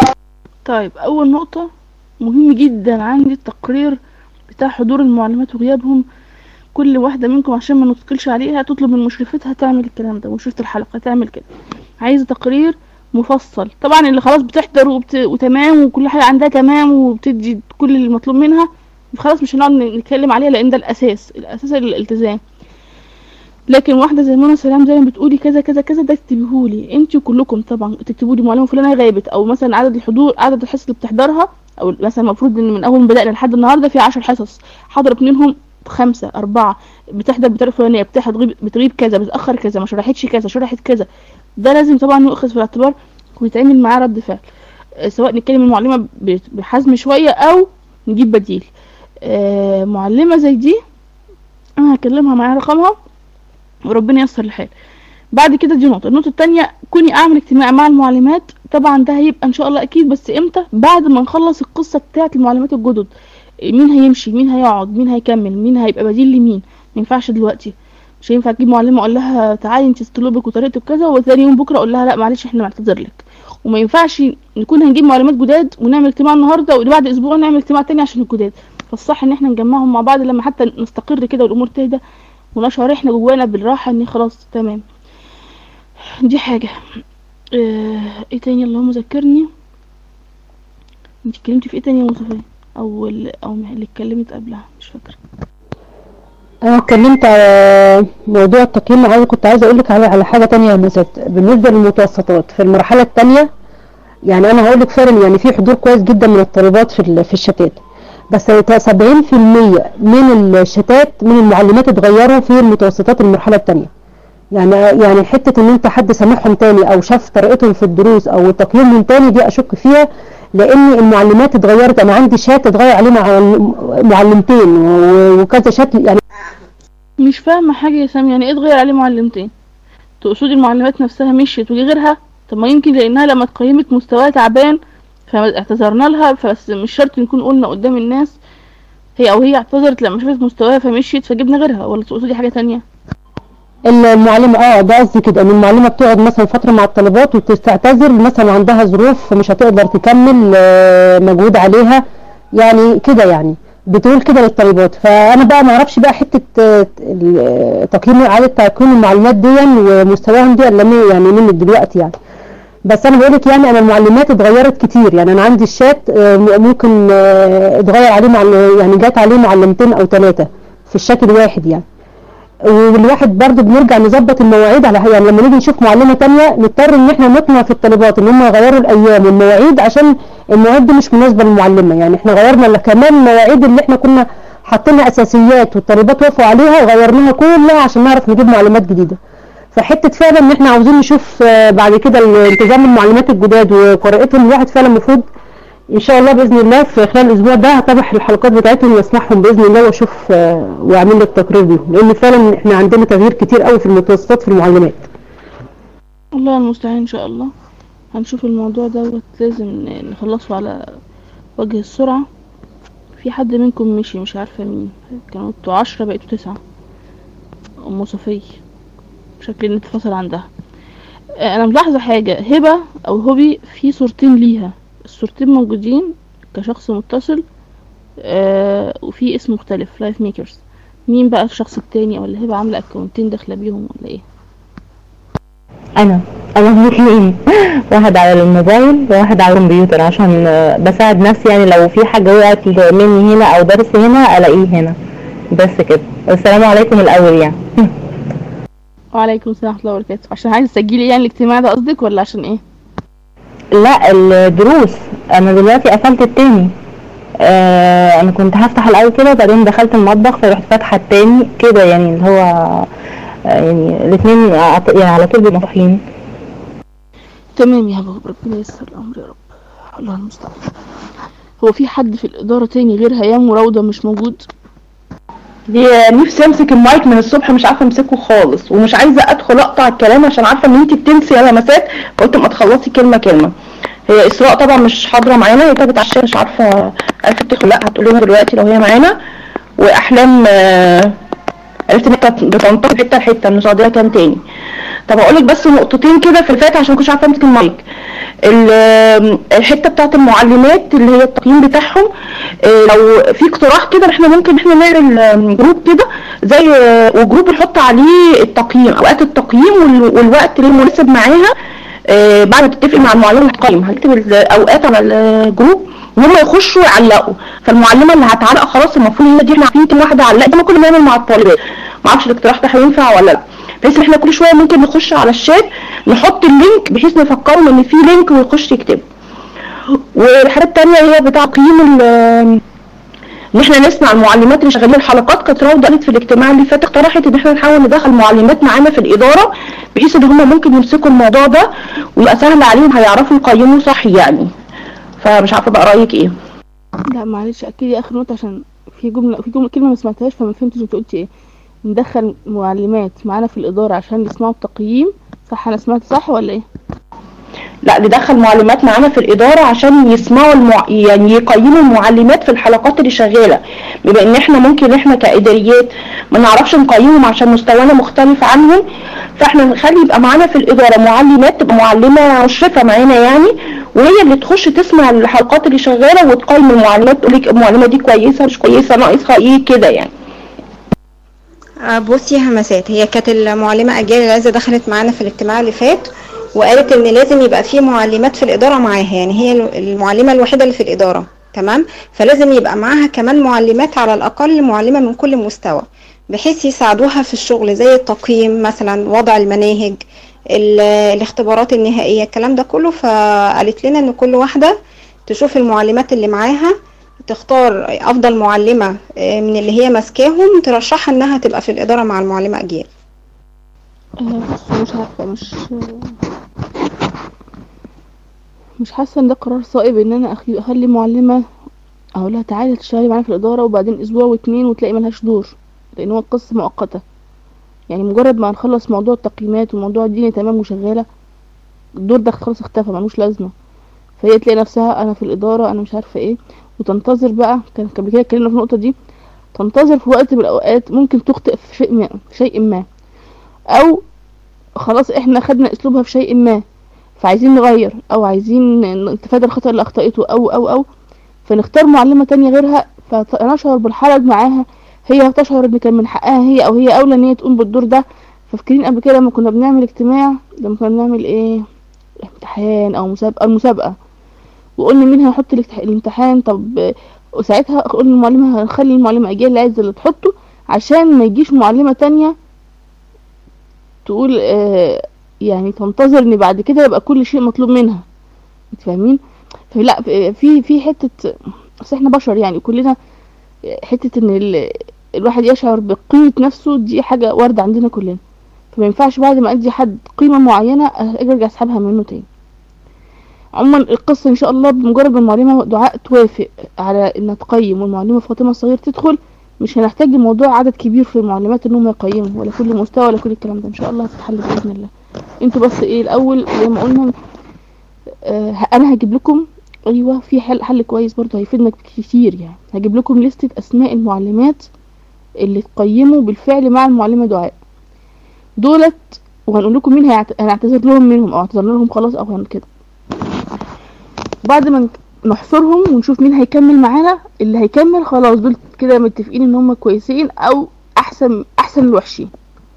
طيب اول نقطة مهم جدا عندي التقرير بتاع حضور المعلمات وغيابهم كل واحدة منكم عشان ما نثقلش عليها تطلب من مشرفتها تعمل الكلام ده مشرفة الحلقة تعمل كده عايزة تقرير مفصل طبعا اللي خلاص بتحضر وبت... وتمام وكل حاجة عندها تمام وبتدي كل المطلوب منها خلاص مش هنقعد نتكلم عليها لان ده الاساس الاساس الالتزام لكن واحده زي منى سلام زي ما بتقولي كذا كذا كذا ده اكتبيهولي انت وكلكم طبعا تكتبوا لي معلمه فلانه غابت او مثلا عدد الحضور عدد الحصص اللي بتحضرها او مثلا المفروض ان من اول ما بدانا لحد النهارده في 10 حصص حضرت منهم خمسة أربعة بتحضر بطريقة فلانية بتحضر بتغيب كذا بتأخر كذا ما شرحتش كذا شرحت كذا ده لازم طبعا يؤخذ في الاعتبار ويتعمل معاه رد فعل آه، سواء نتكلم المعلمة ب- بحزم شوية أو نجيب بديل آه، معلمة زي دي أنا هكلمها معايا رقمها وربنا ييسر الحال بعد كده دي نقطة النقطة التانية كوني أعمل اجتماع مع المعلمات طبعا ده هيبقى إن شاء الله أكيد بس إمتى بعد ما نخلص القصة بتاعة المعلمات الجدد مين هيمشي مين هيقعد مين هيكمل مين هيبقى بديل لمين ما ينفعش دلوقتي مش هينفع تجيب معلمه اقول لها تعالي انت اسلوبك وطريقتك كذا وثاني يوم بكره اقول لها لا معلش احنا بنعتذر لك وما ينفعش نكون هنجيب معلمات جداد ونعمل اجتماع النهارده وبعد اسبوع نعمل اجتماع تاني عشان الجداد فالصح ان احنا نجمعهم مع بعض لما حتى نستقر كده والامور تهدى ونشعر احنا جوانا بالراحه ان خلاص تمام دي حاجه اه ايه تاني اللهم ذكرني انت اتكلمتي في ايه تاني يا مصطفى او ال- او اللي اتكلمت قبلها مش فاكره انا اتكلمت على موضوع التقييم عايزه كنت عايزه اقول لك على على حاجه تانية يا مسات بالنسبه للمتوسطات في المرحله الثانيه يعني انا هقول لك فعلا يعني في حضور كويس جدا من الطالبات في ال- في الشتات بس 70% من الشتات من المعلمات اتغيروا في المتوسطات المرحله الثانيه يعني يعني حته ان انت حد سامعهم تاني او شاف طريقتهم في الدروس او تقييمهم تاني دي اشك فيها لان المعلمات اتغيرت انا عندي شات اتغير عليه مع معلمتين و- وكذا شات يعني مش فاهمه حاجه يا سامي يعني ايه اتغير عليه معلمتين تقصدي المعلمات نفسها مشيت وجي غيرها طب ما يمكن لانها لما اتقيمت مستواها تعبان فاعتذرنا لها بس مش شرط نكون قلنا قدام الناس هي او هي اعتذرت لما شافت مستواها فمشيت فجبنا غيرها ولا تقصدي حاجه تانية المعلمة اه ده قصدي كده ان المعلمة بتقعد مثلا فترة مع الطالبات وتستعتذر مثلا عندها ظروف مش هتقدر تكمل آه، مجهود عليها يعني كده يعني بتقول كده للطالبات فانا بقى ما اعرفش بقى حتة آه، ال- تقييم اعادة تقييم المعلومات دي ومستواهم دي الا من- يعني منك دلوقتي يعني بس انا بقولك يعني انا المعلمات اتغيرت كتير يعني انا عندي الشات آه، ممكن آه، اتغير عليه معل- يعني جات عليه معلمتين او ثلاثة في الشات الواحد يعني والواحد برضو بنرجع نظبط المواعيد على يعني لما نيجي نشوف معلمة تانية نضطر ان احنا نقنع في الطالبات ان هم يغيروا الايام والمواعيد عشان المواعيد دي مش مناسبة للمعلمة يعني احنا غيرنا ل- كمان المواعيد اللي احنا كنا حاطين اساسيات والطالبات وافقوا عليها غيرناها كلها عشان نعرف نجيب معلومات جديدة فحتة فعلا ان احنا عاوزين نشوف آه، بعد كده انتظام المعلومات الجداد وقراءتهم الواحد فعلا المفروض ان شاء الله باذن الله في خلال الاسبوع ده هتابع الحلقات بتاعتهم واسمعهم باذن الله واشوف آه، واعمل لك تقرير بيهم لان فعلا احنا عندنا تغيير كتير قوي في المتوسطات في المعلمات الله المستعان ان شاء الله هنشوف الموضوع دوت لازم ن- نخلصه على وجه السرعة في حد منكم مشي مش عارفة مين كانوا انتوا عشرة بقيتوا تسعة ام صفية شكل ان اتفصل عندها آه، انا ملاحظة حاجة هبة او هبي في صورتين ليها الصورتين موجودين كشخص متصل آه وفي اسم مختلف لايف ميكرز مين بقى الشخص التاني ولا هبة عاملة اكونتين داخلة بيهم ولا ايه انا انا الاثنين واحد على الموبايل وواحد على الكمبيوتر عشان آه، بساعد نفسي يعني لو في حاجه وقعت مني هنا او درس هنا الاقيه هنا بس كده السلام عليكم الاول يعني وعليكم السلام ورحمة الله وبركاته عشان عايزة تسجلي يعني الاجتماع ده قصدك ولا عشان ايه لا الدروس انا دلوقتي قفلت التاني آه انا كنت هفتح الاول كده وبعدين دخلت المطبخ فرحت فاتحه التاني كده يعني اللي هو آه، يعني الاثنين يعني على طول بيبقوا مفتوحين تمام يا بابا ربنا ييسر الامر يا رب الله المستعان هو في حد في الاداره تاني غير هيام وروضه مش موجود دي نفسي امسك المايك من الصبح مش عارفه امسكه خالص ومش عايزه ادخل اقطع الكلام عشان عارفه ان انت بتنسي لمسات فقلت ما تخلصي كلمه كلمه هي اسراء طبعا مش حاضره معانا هي كانت على الشاشه مش عارفه عرفت تدخل لا هتقول لنا دلوقتي لو هي معانا واحلام آه، عرفت ان هي كانت بتنتقل حته لحته من السعوديه كام تاني طب اقول لك بس نقطتين كده في الفات عشان ما كنتش عارفه امسك المايك ال- الحته بتاعت المعلمات اللي هي التقييم بتاعهم آه، لو في اقتراح كده احنا ممكن احنا نعمل آم، جروب كده زي آه، وجروب نحط عليه التقييم اوقات التقييم وال- والوقت اللي مناسب معاها آه، بعد ما تتفق مع المعلمه اللي هتقيم هنكتب الاوقات على الجروب وهم يخشوا يعلقوا فالمعلمه اللي هتعلق خلاص المفروض هي دي احنا عارفين كل واحده علقت زي ما كنا بنعمل مع الطالبات ما اعرفش الاقتراح ده هينفع ولا لا بحيث ان احنا كل شويه ممكن نخش على الشات نحط اللينك بحيث نفكرهم ان في لينك ويخش يكتب والحاجه التانية هي بتاع تقييم ال- ان احنا نسمع المعلمات اللي شغالين الحلقات كانت راوده قالت في الاجتماع اللي فات اقترحت ان احنا نحاول ندخل معلمات معانا في الاداره بحيث ان هم ممكن يمسكوا الموضوع ده ويبقى سهل عليهم هيعرفوا يقيموا صح يعني فمش عارفه بقى رايك ايه لا معلش اكدي اخر نقطه عشان في جمله في جمله كلمه ما سمعتهاش فما فهمتش انت قلتي ايه ندخل معلمات معانا في الاداره عشان يسمعوا التقييم صح انا سمعت صح ولا ايه لا ندخل معلمات معانا في الاداره عشان يسمعوا المع... يعني يقيموا المعلمات في الحلقات اللي شغاله بما ان احنا ممكن احنا كاداريات ما نعرفش نقيمهم عشان مستوانا مختلف عنهم فاحنا نخلي يبقى معانا في الاداره معلمات تبقى معلمه مشرفه معانا يعني وهي اللي تخش تسمع الحلقات اللي شغاله وتقيم المعلمات تقول لك المعلمه دي كويسه مش كويسه ناقصها ايه كده يعني آه، بصي يا همسات هي كانت المعلمة أجيال العزة دخلت معانا في الاجتماع اللي فات وقالت إن لازم يبقى في معلمات في الإدارة معاها يعني هي المعلمة الوحيدة اللي في الإدارة تمام فلازم يبقى معاها كمان معلمات على الأقل معلمة من كل مستوى بحيث يساعدوها في الشغل زي التقييم مثلا وضع المناهج ال- الاختبارات النهائية الكلام ده كله فقالت لنا إن كل واحدة تشوف المعلمات اللي معاها تختار افضل معلمة آه، من اللي هي ماسكاهم ترشحها انها تبقى في الادارة مع المعلمة اجيال آه، بص مش عارفة مش مش حاسة ان ده قرار صائب ان انا أخي- اخلي معلمة اقول لها تعالي تشتغلي معانا في الادارة وبعدين اسبوع واتنين وتلاقي ملهاش دور لان هو القصة مؤقتة يعني مجرد ما هنخلص موضوع التقييمات وموضوع الدنيا تمام وشغالة الدور ده خلاص اختفى ملوش لازمة فهي تلاقي نفسها انا في الادارة انا مش عارفة ايه وتنتظر بقى كان قبل كده اتكلمنا في النقطة دي تنتظر في وقت من الاوقات ممكن تخطئ في شيء ما في شيء ما او خلاص احنا خدنا اسلوبها في شيء ما فعايزين نغير او عايزين نتفادى الخطأ اللي اخطأته او او او فنختار معلمة تانية غيرها فنشعر بالحرج معاها هي تشعر ان كان من حقها هي او هي اولى ان هي تقوم بالدور ده فاكرين قبل كده لما كنا بنعمل اجتماع لما كنا بنعمل ايه امتحان او مسابقة المسابقة وقلنا مين هيحط الاجتح- الامتحان طب آه، وساعتها قلنا المعلمة هنخلي المعلمة اجيال العز اللي تحطه عشان ما يجيش معلمة تانية تقول آه يعني تنتظر ان بعد كده يبقى كل شيء مطلوب منها انت فاهمين فلا في في حته اصل احنا بشر يعني كلنا حته ان ال... الواحد يشعر بقيمه نفسه دي حاجه وارده عندنا كلنا فما ينفعش بعد ما ادي حد قيمه معينه اجي ارجع اسحبها منه تاني عموما القصه ان شاء الله بمجرد ما المعلمه دعاء توافق على انها تقيم والمعلمه فاطمه الصغير تدخل مش هنحتاج لموضوع عدد كبير في المعلمات انهم يقيموا ولا كل مستوى ولا كل الكلام ده ان شاء الله هتتحل باذن الله انتوا بس ايه الاول زي ما قلنا آه انا هجيب لكم ايوه في حل حل كويس برضه هيفيدنا كتير يعني هجيب لكم لستة اسماء المعلمات اللي تقيموا بالفعل مع المعلمة دعاء دولت وهنقول لكم مين هيعت... هنعتذر لهم منهم او اعتذرنا لهم خلاص او هن كده بعد ما نحصرهم ونشوف مين هيكمل معانا اللي هيكمل خلاص دول كده متفقين ان هم كويسين او احسن احسن الوحشين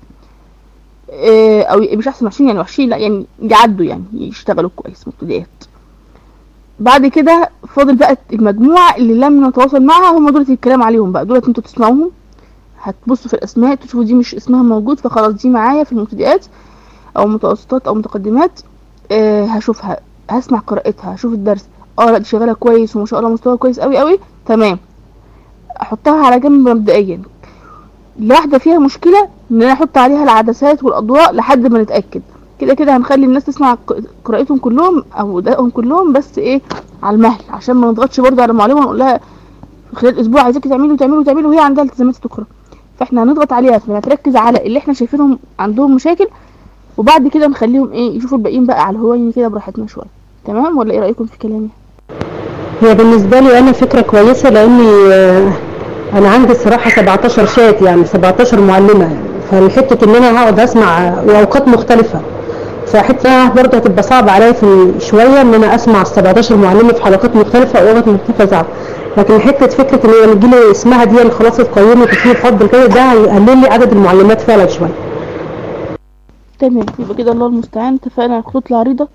إيه، او مش احسن وحشين يعني وحشين لا يعني يعدوا يعني يشتغلوا كويس مبتدئات بعد كده فاضل بقى المجموعة اللي لم نتواصل معها هم دولت الكلام عليهم بقى دولت انتوا تسمعوهم هتبصوا في الاسماء تشوفوا دي مش اسمها موجود فخلاص دي معايا في المبتدئات او متوسطات او متقدمات آه هشوفها هسمع قراءتها هشوف الدرس اه لا دي شغاله كويس وما شاء الله مستوى كويس قوي قوي تمام احطها على جنب مبدئيا الواحده فيها مشكله ان انا احط عليها العدسات والاضواء لحد ما نتاكد كده كده هنخلي الناس تسمع ق- قراءتهم كلهم او ادائهم كلهم بس ايه على المهل عشان ما نضغطش برضه على المعلمه ونقول لها خلال اسبوع عايزاكي تعملي وتعملي وتعملي وهي عندها التزامات تقرا فاحنا هنضغط عليها فانها تركز على اللي احنا شايفينهم عندهم مشاكل وبعد كده نخليهم ايه يشوفوا الباقيين بقى على الهوايه كده براحتنا شويه تمام ولا ايه رايكم في كلامي هي بالنسبة لي أنا فكرة كويسة لأني آه، أنا عندي الصراحة 17 شات يعني 17 معلمة يعني فالحتة إن أنا هقعد أسمع وأوقات مختلفة فحتة برضه هتبقى صعبة عليا في شوية إن أنا أسمع ال 17 معلمة في حلقات مختلفة وأوقات مختلفة صعب لكن حتة فكرة إن أنا يجيلي اسمها دي أنا خلاص اتقيمت وفي فضل كده ده هيقلل لي عدد المعلمات فعلا شوية تمام يبقى كده الله المستعان اتفقنا على الخطوط العريضة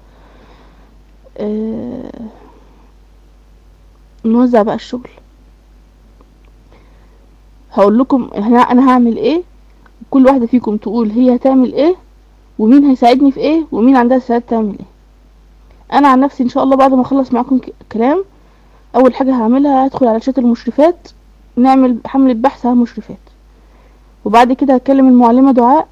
آه... نوزع بقى الشغل هقول لكم انا أنا هعمل ايه كل واحدة فيكم تقول هي هتعمل ايه ومين هيساعدني في ايه ومين عندها استعداد تعمل ايه انا عن نفسي ان شاء الله بعد ما اخلص معاكم ك- كلام اول حاجة هعملها هدخل على شات المشرفات نعمل حملة بحث عن المشرفات وبعد كده هكلم المعلمة دعاء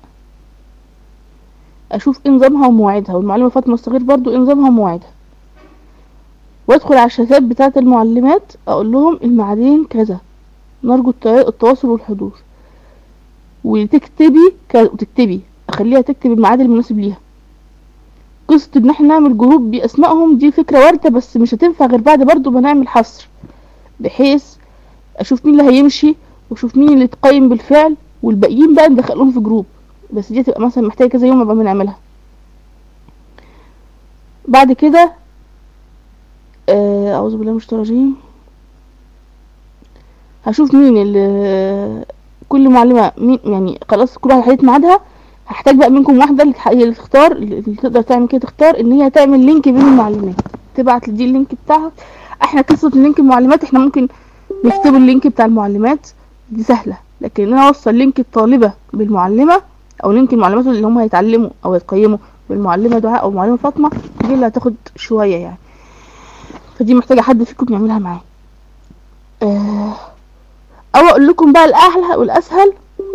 اشوف ايه نظامها ومواعيدها والمعلمه فاطمه الصغير برضو ايه نظامها ومواعيدها وادخل على الشتات بتاعه المعلمات اقول لهم الميعادين كذا نرجو الت- التواصل والحضور وتكتبي ك... وتكتبي اخليها تكتب الميعاد المناسب ليها قصة ان احنا نعمل جروب باسمائهم دي فكرة واردة بس مش هتنفع غير بعد برضو ما نعمل حصر بحيث اشوف مين اللي هيمشي واشوف مين اللي اتقيم بالفعل والباقيين بقى ندخلهم في جروب بس دي تبقى مثلا محتاجة كذا يوم ابقى بنعملها بعد كده آه، اعوذ بالله من الشيطان الرجيم هشوف مين اللي كل معلمة مين يعني خلاص كل واحد حددت ميعادها هحتاج بقى منكم واحدة اللي تح- اللي تختار اللي تقدر تعمل كده تختار ان هي تعمل لينك بين المعلمات تبعت لدي اللينك بتاعها احنا قصة اللينك المعلمات احنا ممكن نكتب اللينك بتاع المعلمات دي سهلة لكن ان انا اوصل لينك الطالبة بالمعلمة او لينك المعلمات اللي هم هيتعلموا او يتقيموا بالمعلمة دعاء او المعلمة فاطمة دي اللي هتاخد شوية يعني فدي محتاجة حد فيكم يعملها معايا آه، او اقول لكم بقى الاحلى والاسهل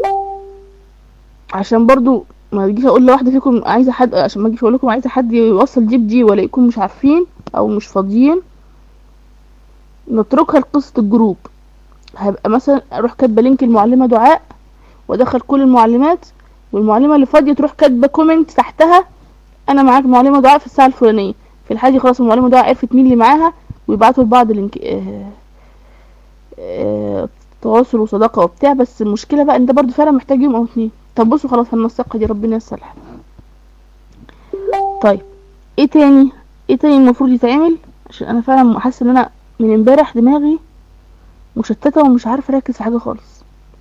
عشان برضو ما تجيش اقول لواحده فيكم عايزه حد عشان ما اجيش اقول لكم عايزه حد يوصل دي بدي ولا يكون مش عارفين او مش فاضيين نتركها لقصه الجروب هيبقى مثلا اروح كاتبه لينك المعلمه دعاء وادخل كل المعلمات والمعلمه اللي فاضيه تروح كاتبه كومنت تحتها انا معاك معلمه دعاء في الساعه الفلانيه في الحاله دي خلاص المعلمه دعاء عرفت مين اللي معاها ويبعتوا لبعض لينك آه آه تواصل وصداقه وبتاع بس المشكله بقى ان ده برضو فعلا محتاج يوم او اتنين طب بصوا خلاص هننسقها دي ربنا يصلح طيب ايه تاني ايه تاني المفروض يتعمل عشان انا فعلا حاسه ان انا من امبارح دماغي مشتته ومش عارفه اركز في حاجه خالص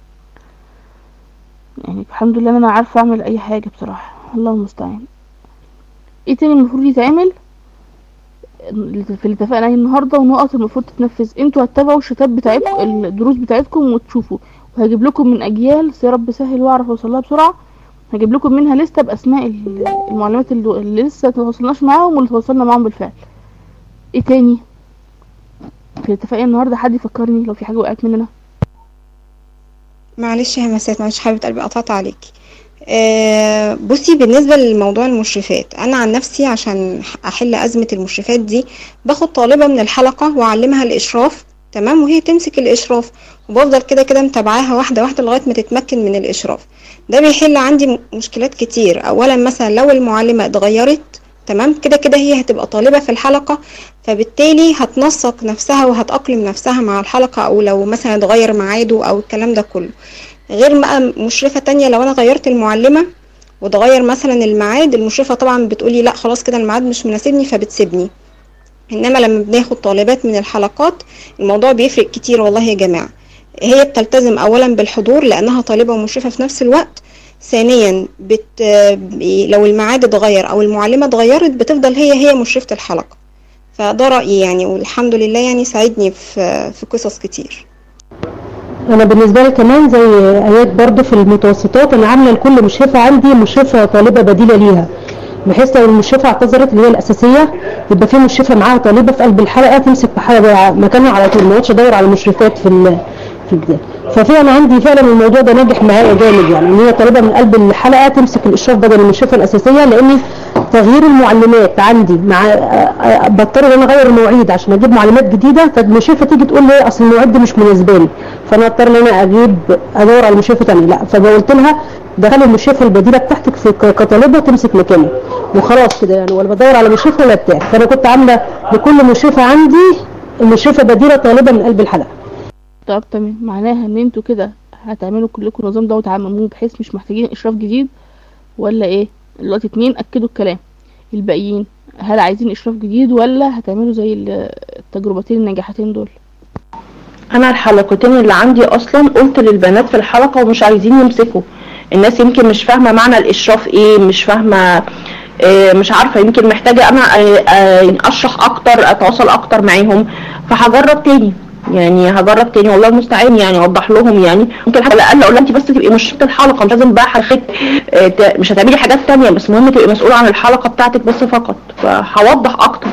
يعني الحمد لله ان انا عارفه اعمل اي حاجه بصراحه الله المستعان ايه تاني المفروض يتعمل اللي في اللي اتفقنا عليه النهارده ونقط المفروض تتنفذ انتوا هتتابعوا الشتات بتاعتكم الدروس بتاعتكم وتشوفوا وهجيب لكم من اجيال بس يا رب سهل واعرف اوصلها بسرعه هجيب لكم منها لسته باسماء ال- المعلومات اللي, اللي لسه متواصلناش معاهم واللي تواصلنا معاهم بالفعل ايه تاني في الاتفاقيه النهارده حد يفكرني لو في حاجه وقعت مننا معلش يا مسات معلش حبيبة قلبي قطعت عليكي آه بصي بالنسبة لموضوع المشرفات أنا عن نفسي عشان أحل أزمة المشرفات دي باخد طالبة من الحلقة وأعلمها الإشراف تمام وهي تمسك الإشراف وبفضل كده كده متابعاها واحدة واحدة لغاية ما تتمكن من الإشراف ده بيحل عندي م- مشكلات كتير أولا مثلا لو المعلمة اتغيرت تمام كده كده هي هتبقى طالبة في الحلقة فبالتالي هتنسق نفسها وهتأقلم نفسها مع الحلقة أو لو مثلا اتغير ميعاده أو الكلام ده كله غير بقى مشرفة تانية لو أنا غيرت المعلمة وتغير مثلا الميعاد المشرفة طبعا بتقولي لا خلاص كده الميعاد مش مناسبني فبتسيبني انما لما بناخد طالبات من الحلقات الموضوع بيفرق كتير والله يا جماعة هي بتلتزم اولا بالحضور لانها طالبة ومشرفة في نفس الوقت ثانيا بت... ب- لو الميعاد اتغير او المعلمة اتغيرت بتفضل هي هي مشرفة الحلقة فده رأيي يعني والحمد لله يعني ساعدني في في قصص كتير انا بالنسبه لي كمان زي ايات برضو في المتوسطات انا عامله لكل مشرفه عندي مشرفه طالبه بديله ليها بحيث لو المشرفه اعتذرت اللي هي الاساسيه يبقى في مشرفه معاها طالبه في قلب الحلقه تمسك بحاجه مكانها على طول ما اقعدش ادور على مشرفات في ال- في البدايه ففعلا عندي فعلا الموضوع ده ناجح معايا جامد يعني ان هي طالبه من قلب الحلقه تمسك الاشراف بدل المشرفه الاساسيه لان تغيير المعلمات عندي مع آه، آه، بضطر ان انا اغير المواعيد عشان اجيب معلومات جديده فالمشرفه تيجي تقول لي اصل المواعيد دي مش مناسباني فانا اضطر ان انا اجيب ادور على مشرفه ثانيه لا فقلت لها دخلي المشرفه البديله بتاعتك في ك- كطالبه تمسك مكاني وخلاص كده يعني ولا بدور على مشرفه ولا بتاع فانا كنت عامله لكل مشرفه عندي مشرفه بديله طالبه من قلب الحلقه طب تمام معناها ان انتوا كده هتعملوا كلكم النظام ده وتعمموه بحيث مش محتاجين اشراف جديد ولا ايه دلوقتي اتنين اكدوا الكلام الباقيين هل عايزين اشراف جديد ولا هتعملوا زي ال- التجربتين الناجحتين دول انا الحلقتين اللي عندي اصلا قلت للبنات في الحلقه ومش عايزين يمسكوا الناس يمكن مش فاهمه معنى الاشراف ايه مش فاهمه آه، مش عارفه يمكن محتاجه انا آه، آه، اشرح اكتر اتواصل اكتر معاهم فهجرب تاني يعني هجرب تاني والله المستعان يعني اوضح لهم يعني ممكن حتى على الاقل اقول لها انت بس تبقي مشرفه الحلقه مش لازم بقى حضرتك آه، ت- مش هتعملي حاجات تانية بس المهم تبقي مسؤوله عن الحلقه بتاعتك بس فقط فهوضح اكتر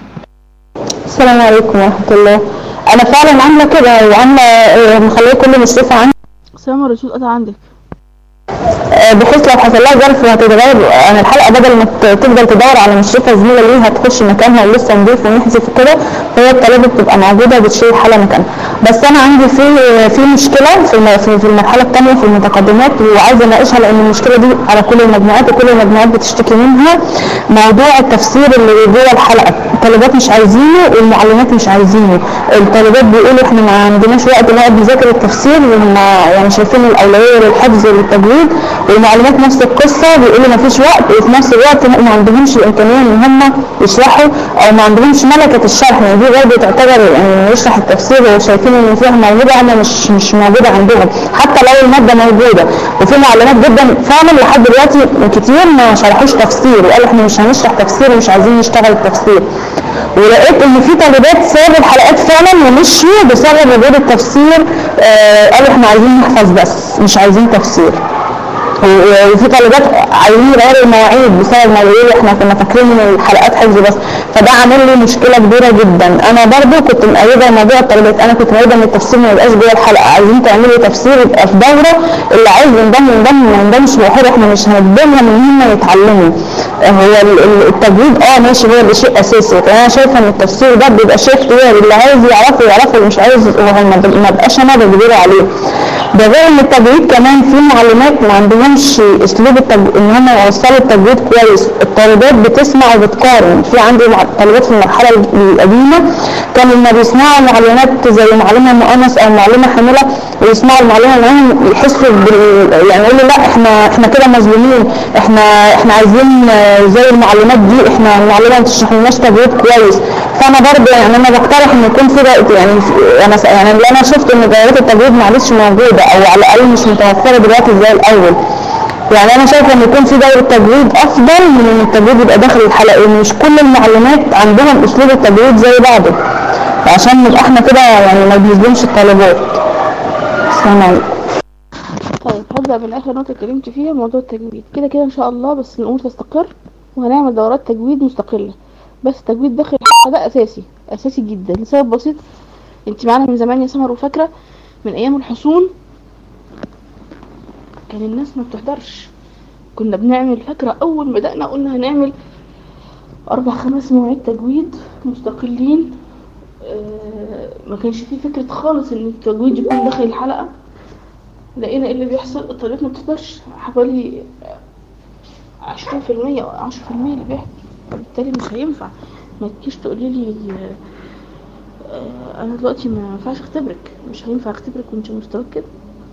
السلام عليكم ورحمة الله أنا فعلا عاملة كده وعاملة آه، مخلية كل مصرفة عندي سلام الرسول قطع عندك آه، آه، بحيث لو حصل لها ظرف هتتغير عن الحلقه بدل ما ت- تفضل تدور على مشرفه زميله ليها تخش مكانها ولسه نضيف ونحذف وكده فهي الطالبه بتبقى موجوده وبتشيل الحاله مكانها بس انا عندي في في مشكله في الم- في في المرحله الثانيه في المتقدمات وعايزه اناقشها لان المشكله دي على كل المجموعات وكل المجموعات بتشتكي منها موضوع التفسير اللي جوه الحلقه الطالبات مش عايزينه والمعلمات مش عايزينه الطالبات بيقولوا احنا ما عندناش وقت نقعد نذاكر التفسير وهم يعني شايفين الاولويه للحفظ والتجويد والمعلمات نفس القصه بيقولوا ما فيش وقت وفي نفس الوقت ما عندهمش الامكانيه ان هم يشرحوا او ما عندهمش ملكه الشرح يعني دي برضه تعتبر يعني يشرح التفسير وشايفين ان فيها موهبه هم مش مش موجوده عندهم حتى لو الماده موجوده وفي معلمات جدا فعلا لحد دلوقتي كتير ما شرحوش تفسير وقالوا احنا مش هنشرح تفسير ومش عايزين نشتغل التفسير ولقيت ان في طالبات سابوا الحلقات فعلا ومشيوا بسبب وجود التفسير آه قالوا احنا عايزين نحفظ بس مش عايزين تفسير و- وفي طالبات عايزين يغيروا المواعيد بسبب ما بيقولوا احنا كنا فاكرين ان الحلقات حفظ بس فده عامل لي مشكله كبيره جدا انا برضو كنت مؤيده موضوع الطالبات انا كنت مؤيده ان التفسير ما يبقاش جوه الحلقه عايزين تعملوا تفسير يبقى في دوره اللي عايز ينضم ينضم ما ينضمش بحر احنا مش هنجبرهم ان هم يتعلموا هو ال- ال- التجويد اه ماشي هو ده شيء اساسي لكن انا شايفه ان التفسير ده بيبقى شيء اختياري اللي عايز يعرفه يعرفه اللي مش عايز هو ما ب- ما بقاش انا بجبره عليه ده غير ان التجويد كمان في معلومات ما عندهمش اسلوب التج... ان هم يوصلوا التجويد كويس الطالبات بتسمع وبتقارن في عندي مع- طالبات في المرحله القديمه كانوا لما بيسمعوا معلومات زي معلومه مؤنث او معلومه حامله ويسمعوا المعلومه معاهم يحسوا بال... يعني يقولوا لا احنا احنا كده مظلومين احنا احنا عايزين آه، زي المعلومات دي احنا المعلومه ما تشرحلناش تجويد كويس فانا برضه يعني انا بقترح ان يكون في دائرة- يعني في- انا س- يعني اللي انا شفت ان دائرات التجويد ما عادتش موجوده او على الاقل مش متوفره دلوقتي زي الاول يعني انا شايفه ان يكون في دائره تجويد افضل من ان التجويد يبقى داخل الحلقه لان مش كل المعلومات عندهم اسلوب التجويد زي بعضه عشان نبقى احنا كده يعني ما بنظلمش الطالبات السلام عليكم طيب هبدأ من آخر نقطة اتكلمت فيها موضوع التجويد كده كده إن شاء الله بس الأمور تستقر وهنعمل دورات تجويد مستقلة بس التجويد داخل الحلقة ده أساسي أساسي جدا لسبب بسيط انت معانا من زمان يا سمر وفاكرة من أيام الحصون كان الناس ما بتحضرش كنا بنعمل فاكرة أول ما بدأنا قلنا هنعمل أربع خمس مواعيد تجويد مستقلين آه، ما كانش فيه فكرة خالص إن التجويد يكون داخل الحلقة لقينا ايه اللي بيحصل الطالبات ما بتقدرش حوالي عشرين في المية أو عشرة في المية اللي بيحضر فبالتالي مش هينفع ما تجيش تقولي لي آه، آه، انا دلوقتي ما ينفعش اختبرك مش هينفع اختبرك وانت مستواك كده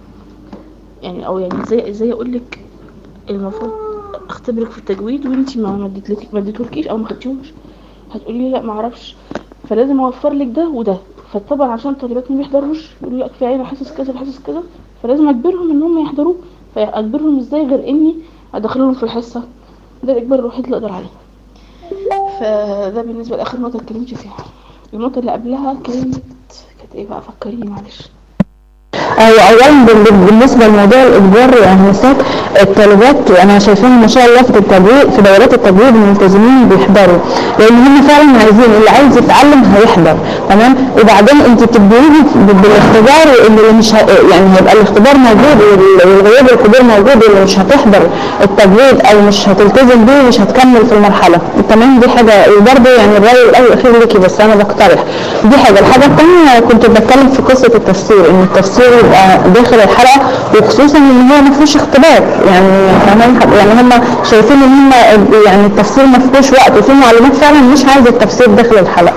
يعني او يعني ازاي ازاي اقول لك المفروض اختبرك في التجويد وانت ما ما اديتلك- ما اديتهولكيش او ما خدتيهمش هتقولي لي لا ما اعرفش فلازم اوفر لك ده وده فطبعا عشان الطالبات ما بيحضروش يقولوا لا كفايه انا حاسس كذا حاسس كذا فلازم اجبرهم ان هم يحضروه فاجبرهم ازاي غير اني ادخلهم في الحصه ده الاجبار الوحيد اللي اقدر عليه فده بالنسبه لاخر نقطه اتكلمت فيها النقطه اللي قبلها كانت كانت ايه بقى فكريني معلش أيوة اولا بال- بالنسبه لموضوع الاجبار يعني مساك الطالبات انا شايفاهم ما شاء الله في التجويد في دورات التجويد الملتزمين بيحضروا لان هم فعلا عايزين اللي عايز يتعلم هيحضر تمام وبعدين انت بتجبريهم ب- بالاختبار اللي مش ه... يعني هيبقى الاختبار موجود وال- والغياب الحضور موجود واللي مش هتحضر التجويد او مش هتلتزم بيه مش هتكمل في المرحله تمام دي حاجه وبرده يعني الراي الاول والاخير ليكي بس انا بقترح دي حاجه الحاجه الثانيه كنت بتكلم في قصه التفسير ان التفسير يبقى داخل الحلقه وخصوصا ان هو ما فيهوش اختبار يعني فاهمين يعني هم شايفين ان هم يعني التفسير ما فيهوش وقت وفي معلومات فعلا مش عايزه التفسير داخل الحلقه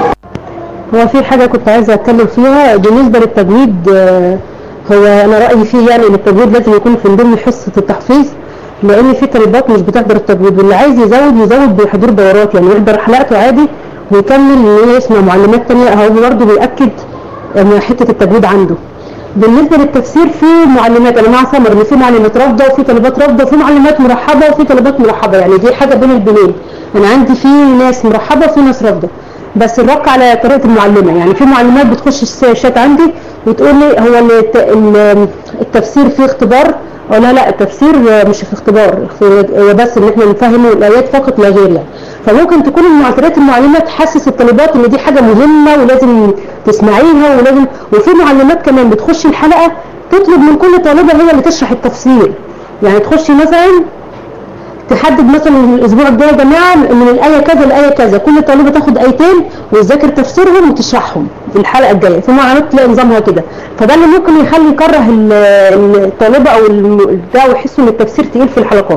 هو في حاجة كنت عايزة أتكلم فيها بالنسبة للتجويد آه، هو أنا رأيي فيه يعني إن التجويد لازم يكون في ضمن حصة التحفيظ لأن في طالبات مش بتحضر التجويد واللي عايز يزود يزود بحضور دورات يعني يحضر حلقته عادي ويكمل إن هو يسمع معلومات تانية هو برضه بيأكد آه، حتة التجويد عنده بالنسبة للتفسير في معلمات أنا مع سمر إن في معلمات رافضة وفي طالبات رافضة وفي معلمات مرحبة وفي طالبات مرحبة يعني دي حاجة بين البنين أنا عندي في ناس مرحبة وفي ناس رافضة بس الرق على طريقة المعلمة يعني في معلمات بتخش الس- الشات عندي وتقول لي هو الت- ال- التفسير فيه اختبار أو لا لا التفسير مش في اختبار هو بس ان احنا نفهم الايات فقط لا غير يعني فممكن تكون المعطيات المعلمه تحسس الطالبات ان دي حاجه مهمه ولازم تسمعيها ولازم وفي معلمات كمان بتخش الحلقه تطلب من كل طالبه هي اللي تشرح التفسير يعني تخشي مثلا تحدد مثلا الاسبوع الجاي يا جماعه من الايه كذا لايه كذا كل طالبه تاخد ايتين وتذاكر تفسيرهم وتشرحهم في الحلقه الجايه في معلومات تلاقي نظامها كده فده اللي ممكن يخلي يكره ال- الطالبه او الم- ده ويحسوا ان التفسير تقيل في الحلقات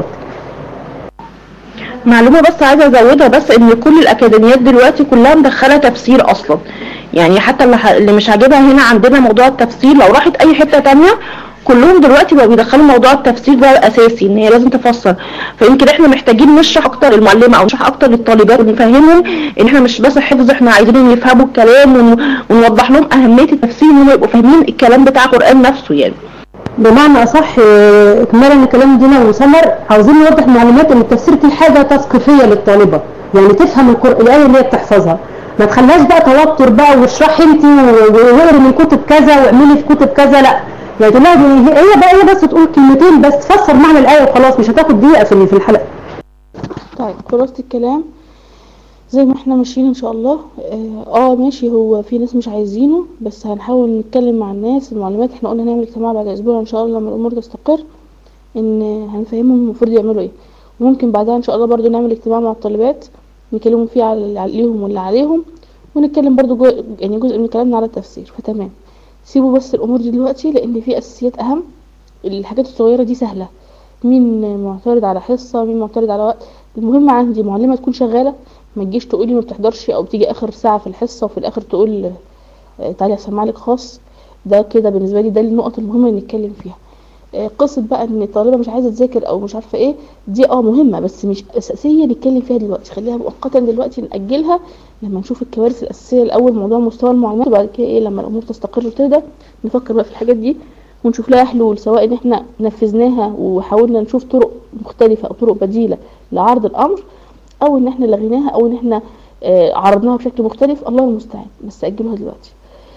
معلومة بس عايزة ازودها بس ان كل الاكاديميات دلوقتي كلها مدخلة تفسير اصلا يعني حتى اللي, ح- اللي مش عاجبها هنا عندنا موضوع التفسير لو راحت اي حتة تانية كلهم دلوقتي بقوا بيدخلوا موضوع التفسير ده اساسي ان هي لازم تفسر فيمكن احنا محتاجين نشرح اكتر المعلمة او نشرح اكتر للطالبات ونفهمهم ان احنا مش بس حفظ احنا عايزينهم يفهموا الكلام ون- ونوضح لهم اهمية التفسير ان هم يبقوا فاهمين الكلام بتاع القرآن نفسه يعني بمعنى اصح آه، اكمالا لكلام دينا وسمر عاوزين نوضح المعلومات ان التفسير دي حاجه تثقيفيه للطالبه يعني تفهم القر- الايه اللي هي بتحفظها ما تخليهاش بقى توتر بقى واشرحي انت و- واقري من كتب كذا واعملي في كتب كذا لا يعني تقول لها دي- هي هي بقى هي بس تقول كلمتين بس تفسر معنى الايه وخلاص مش هتاخد دقيقه في في الحلقه طيب خلاصة الكلام زي ما احنا ماشيين ان شاء الله اه آه، ماشي هو في ناس مش عايزينه بس هنحاول نتكلم مع الناس المعلومات احنا قلنا نعمل اجتماع بعد اسبوع ان شاء الله لما الامور تستقر ان هنفهمهم المفروض يعملوا ايه وممكن بعدها ان شاء الله برضو نعمل اجتماع مع الطالبات نكلمهم فيه على اللي عليهم واللي عليهم ونتكلم برضو جو يعني جزء من كلامنا على التفسير فتمام سيبوا بس الامور دي دلوقتي لان في اساسيات اهم الحاجات الصغيرة دي سهلة مين معترض على حصة مين معترض على وقت المهم عندي معلمة تكون شغالة ما تجيش تقولي ما بتحضرش او تيجي اخر ساعة في الحصة وفي الاخر تقول آه، تعالي اسمع لك خاص ده كده بالنسبة لي ده النقط المهمة اللي نتكلم فيها آه، قصة بقى ان الطالبة مش عايزة تذاكر او مش عارفة ايه دي اه مهمة بس مش اساسية نتكلم فيها دلوقتي خليها مؤقتا دلوقتي نأجلها لما نشوف الكوارث الاساسية الاول موضوع مستوى المعلومات وبعد كده ايه لما الامور تستقر وتهدى نفكر بقى في الحاجات دي ونشوف لها حلول سواء ان احنا نفذناها وحاولنا نشوف طرق مختلفة او طرق بديلة لعرض الامر او ان احنا لغيناها او ان احنا آه، عرضناها بشكل مختلف الله المستعان بس اجلوها دلوقتي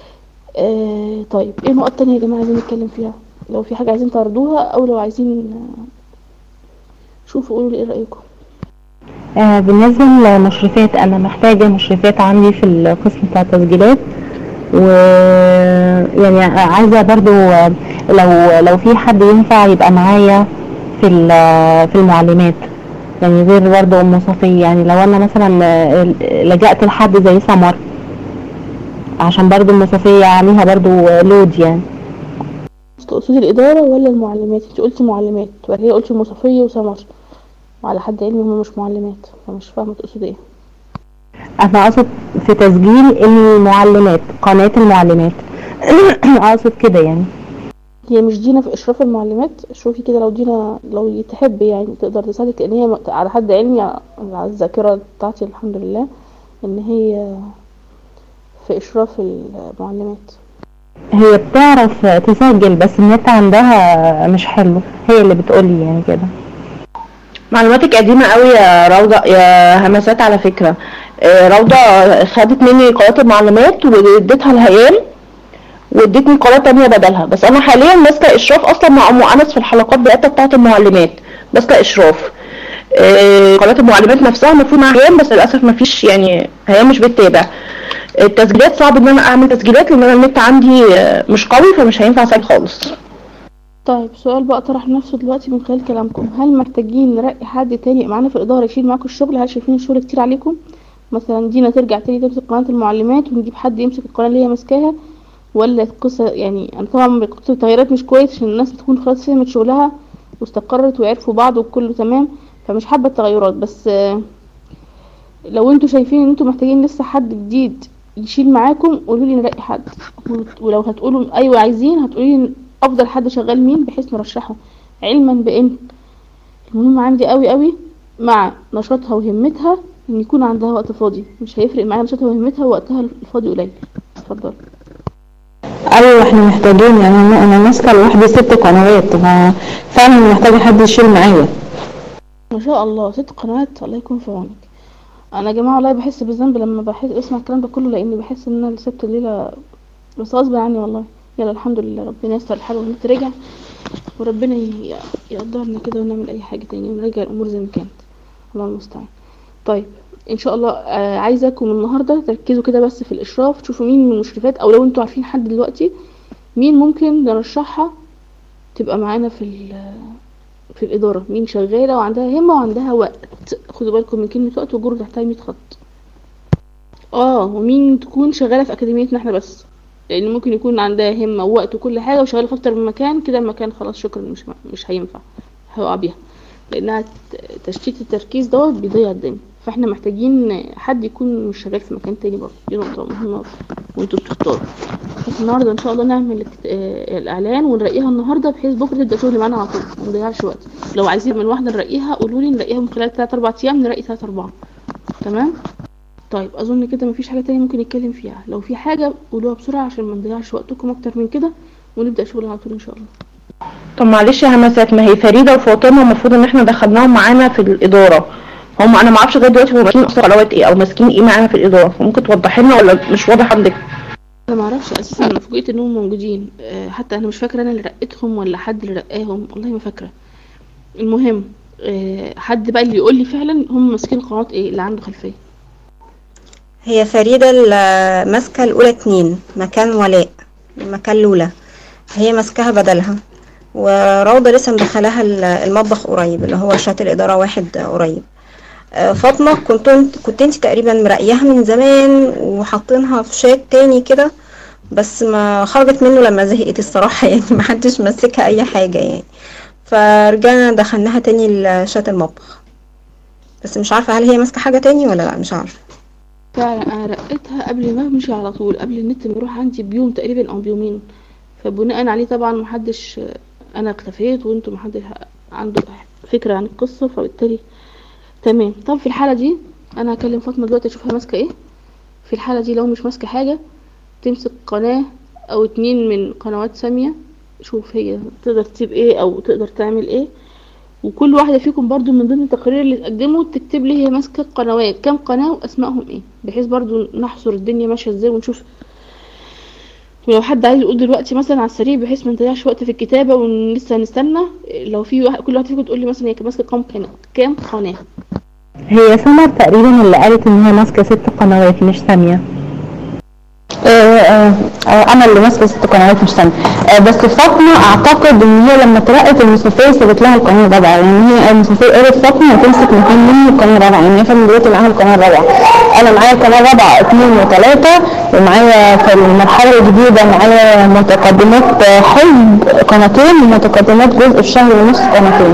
آه طيب ايه نقط تانية يا جماعة عايزين نتكلم فيها لو في حاجة عايزين تعرضوها او لو عايزين آه، شوفوا قولوا لي ايه رأيكم آه، بالنسبة للمشرفات أنا محتاجة مشرفات عندي في القسم بتاع التسجيلات و يعني عايزة برضو آه، لو لو في حد ينفع يبقى معايا في ال- في المعلمات يعني غير برضو أم صفية يعني لو أنا مثلا آه، لجأت لحد زي سمر عشان برضو أم صفية عليها برضو لود يعني تقصدي الإدارة ولا المعلمات انت قلتي معلمات وبعد كده قلتي مصفية وسمر وعلى حد علمي هم مش معلمات فمش فاهمة تقصدي ايه أنا أقصد في تسجيل المعلمات قناة المعلمات أقصد كده يعني هي مش دينا في إشراف المعلمات شوفي كده لو دينا لو تحب يعني تقدر تساعدك لأن هي على حد علمي على الذاكرة بتاعتي الحمد لله إن هي في إشراف المعلمات هي بتعرف تسجل بس النت عندها مش حلو هي اللي بتقولي يعني كده معلوماتك قديمة قوي يا روضة يا همسات على فكرة آه، روضة خدت مني قناة المعلومات واديتها لهيام واديتني قناة تانية بدلها بس انا حاليا ماسكة اشراف اصلا مع ام انس في الحلقات بتاعتها بتاعت المعلمات ماسكة اشراف آه، قناة المعلمات نفسها المفروض مع هيام بس للاسف مفيش يعني هيام مش بتتابع التسجيلات صعب ان انا اعمل تسجيلات لان انا النت عندي آه، مش قوي فمش هينفع اسجل خالص طيب سؤال بقى طرح نفسه دلوقتي من خلال كلامكم هل محتاجين نرقي حد تاني معانا في الإدارة يشيل معاكم الشغل هل شايفين الشغل كتير عليكم مثلا دينا ترجع تاني تمسك قناة المعلمات ونجيب حد يمسك القناة اللي هي ماسكاها ولا القصة يعني أنا طبعا بقصة التغييرات مش كويس عشان الناس تكون خلاص فهمت شغلها واستقرت وعرفوا بعض وكله تمام فمش حابة التغيرات بس آه، لو انتوا شايفين ان انتوا محتاجين لسه حد جديد يشيل معاكم قولوا لي نلاقي حد ولو هتقولوا ايوه عايزين هتقولوا لي افضل حد شغال مين بحيث نرشحه علما بان المهم عندي قوي قوي مع نشاطها وهمتها ان يكون عندها وقت فاضي مش هيفرق معايا نشاطها وهمتها ووقتها الفاضي قليل اتفضل ايوه احنا محتاجين يعني انا أنا ماسكه لوحدي ست قنوات فعلا محتاجه حد يشيل معايا ما شاء الله ست قنوات الله يكون في عونك انا يا جماعه والله بحس بالذنب لما بحس اسمع الكلام ده كله لاني بحس ان انا سبت الليله بس غصب عني والله يلا الحمد لله ربنا يستر الحال والنت رجع وربنا ي- يقدرنا كده ونعمل اي حاجه تاني ونرجع الامور زي ما كانت الله المستعان طيب ان شاء الله آه عايزاكم النهارده تركزوا كده بس في الاشراف تشوفوا مين من المشرفات او لو انتوا عارفين حد دلوقتي مين ممكن نرشحها تبقى معانا في ال- في الإدارة مين شغالة وعندها همة وعندها وقت خدوا بالكم من كلمة وقت وجروا تحتها 100 خط اه ومين تكون شغالة في أكاديميتنا احنا بس لأن ممكن يكون عندها همة ووقت وكل حاجة وشغالة في أكتر من مكان كده المكان خلاص شكرا مش مش هينفع هيقع بيها لأنها ت- تشتيت التركيز دوت بيضيع الدنيا فاحنا محتاجين حد يكون مش شغال في مكان تاني برضه دي نقطة مهمة وانتوا بتختاروا بس النهارده ان شاء الله نعمل الت- آه، الاعلان ونرقيها النهارده بحيث بكره تبدا شغل معانا على طول ما نضيعش وقت لو عايزين من واحده نرقيها قولوا لي نرقيها من خلال 3 4 ايام نرقي 3 4 تمام طيب اظن كده مفيش حاجه تانية ممكن نتكلم فيها لو في حاجه قولوها بسرعه عشان ما نضيعش وقتكم اكتر من كده ونبدا شغل على طول ان شاء الله طب معلش يا همسات ما هي فريده وفاطمه المفروض ان احنا دخلناهم معانا في الاداره هم انا ما اعرفش لغايه دلوقتي هم ماسكين اصلا قنوات ايه او ماسكين ايه معانا في الاداره فممكن توضحي لنا ولا مش واضح عندك انا ما اعرفش اساسا انا فوجئت انهم موجودين آه، حتى انا مش فاكره انا اللي رقيتهم ولا حد اللي رقاهم والله ما فاكره المهم آه، حد بقى اللي يقول لي فعلا هم ماسكين قناه ايه اللي عنده خلفيه هي فريدة اللي ماسكة الأولى اتنين مكان ولاء مكان لولا هي ماسكاها بدلها وروضة لسه مدخلاها ال- المطبخ قريب اللي هو شات الإدارة واحد قريب آه، فاطمة كنت انت كنت انت تقريبا مرقياها من زمان وحاطينها في شات تاني كده بس ما خرجت منه لما زهقت الصراحة يعني محدش مسكها أي حاجة يعني فرجعنا دخلناها تاني لشات المطبخ بس مش عارفة هل هي ماسكة حاجة تاني ولا لا مش عارفة فعلا انا رقيتها قبل ما امشي على طول قبل النت ما يروح عندي بيوم تقريبا او بيومين فبناء عليه طبعا محدش انا اختفيت وانتم محدش عنده فكره عن القصه فبالتالي تمام طب في الحاله دي انا هكلم فاطمه دلوقتي اشوفها ماسكه ايه في الحاله دي لو مش ماسكه حاجه تمسك قناه او اتنين من قنوات ساميه شوف هي تقدر تسيب ايه او تقدر تعمل ايه وكل واحدة فيكم برضو من ضمن التقارير اللي تقدموا تكتب لي هي ماسكة قنوات كام قناة واسمائهم ايه بحيث برضو نحصر الدنيا ماشية ازاي ونشوف ولو حد عايز يقول دلوقتي مثلا على السريع بحيث ما نضيعش وقت في الكتابة ولسه نستنى لو في واحد كل واحد فيكم تقول لي مثلا هي ماسكة كام قناة كام قناة هي سمر تقريبا اللي قالت ان هي ماسكه ست قنوات مش ساميه آه، آه، آه، انا اللي ماسكه ست قنوات مش ساميه آه، بس فاطمه اعتقد ان هي لما اترقت المصطفيه سابت لها القناه الرابعه يعني هي المصطفيه قالت فاطمه هتمسك مكان مني القناه الرابعه يعني هي فعلا دلوقتي معاها القناه الرابعه انا معايا القناه الرابعه اثنين وثلاثه ومعايا في المرحله الجديده معايا متقدمات آه، حزب قناتين ومتقدمات جزء الشهر ونص قناتين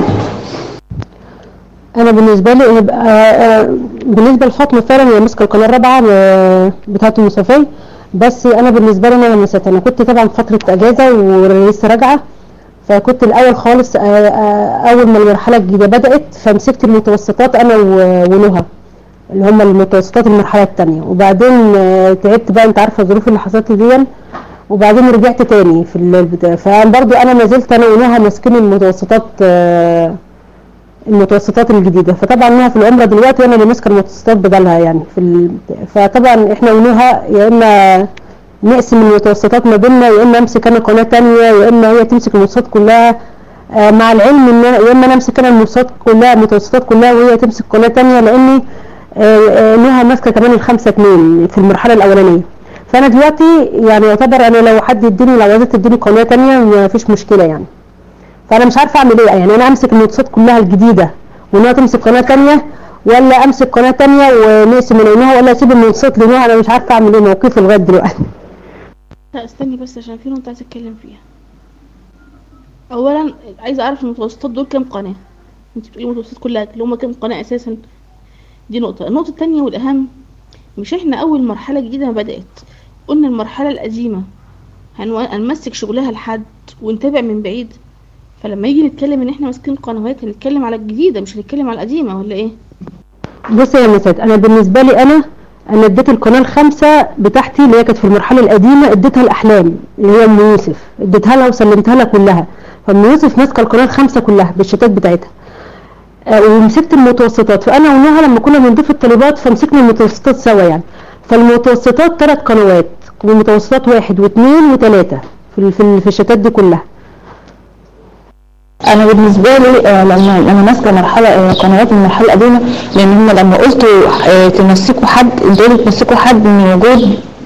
انا بالنسبه لي يبقى آه، بالنسبه لفاطمه فعلا هي ماسكه القناه الرابعه ب- بتاعه المصطفى بس انا بالنسبه لي انا لمست انا كنت طبعا في فتره اجازه ولسه راجعه فكنت الاول خالص آه، آه، اول ما المرحله الجديده بدات فمسكت المتوسطات انا و- ونهى اللي هم المتوسطات المرحله الثانيه وبعدين آه، تعبت بقى انت عارفه الظروف اللي حصلت لي دي وبعدين رجعت تاني في البدايه فبرضو انا ما زلت انا ونهى ماسكين المتوسطات آه، المتوسطات الجديدة فطبعا نهى في العمرة دلوقتي وانا اللي ماسكة المتوسطات بدلها يعني في ال... فطبعا احنا ونهى يا اما نقسم المتوسطات ما بيننا يا اما امسك انا قناة تانية يا اما هي تمسك المتوسطات كلها آه، مع العلم ان أنا- يا اما انا امسك انا المتوسطات كلها المتوسطات كلها وهي تمسك قناة تانية لاني آه، آه، نهى ماسكة كمان الخمسة اتنين في المرحلة الاولانية فانا دلوقتي يعني يعتبر انا لو حد يديني لو عايزة تديني قناة تانية ما فيش مشكلة يعني فانا مش عارفه اعمل ايه يعني انا امسك المنصات كلها الجديده وانها تمسك قناه تانية ولا امسك قناه تانية ونقسم من عينها ولا اسيب المنصات لنوع انا مش عارفه اعمل ايه موقفي لغايه دلوقتي لا استني بس عشان في نقطة عايزة اتكلم فيها اولا عايزة اعرف المتوسطات دول كام قناة انت بتقولي المتوسطات كلها اللي هم كام قناة اساسا دي نقطة النقطة التانية والاهم مش احنا اول مرحلة جديدة ما بدأت قلنا المرحلة القديمة هنو- هنمسك شغلها لحد ونتابع من بعيد فلما يجي نتكلم ان احنا ماسكين قنوات هنتكلم على الجديدة مش هنتكلم على القديمة ولا ايه بصي يا مسات انا بالنسبه لي انا انا اديت القناه الخامسه بتاعتي اللي هي كانت في المرحله القديمه اديتها الاحلام اللي هي ام يوسف اديتها لها وسلمتها لها كلها فام يوسف ماسكه القناه الخامسه كلها بالشتات بتاعتها آه، ومسكت المتوسطات فانا ونهى لما كنا بنضيف الطالبات فمسكنا المتوسطات سوا يعني فالمتوسطات ثلاث قنوات والمتوسطات واحد واثنين وثلاثه في ال- في ال- في الشتات دي كلها انا بالنسبه لي آه، لما انا ماسكه مرحله آه، قنوات من المرحله القديمه لان هم لما قلتوا آه، تمسكوا حد انتوا قلتوا تمسكوا حد من وجود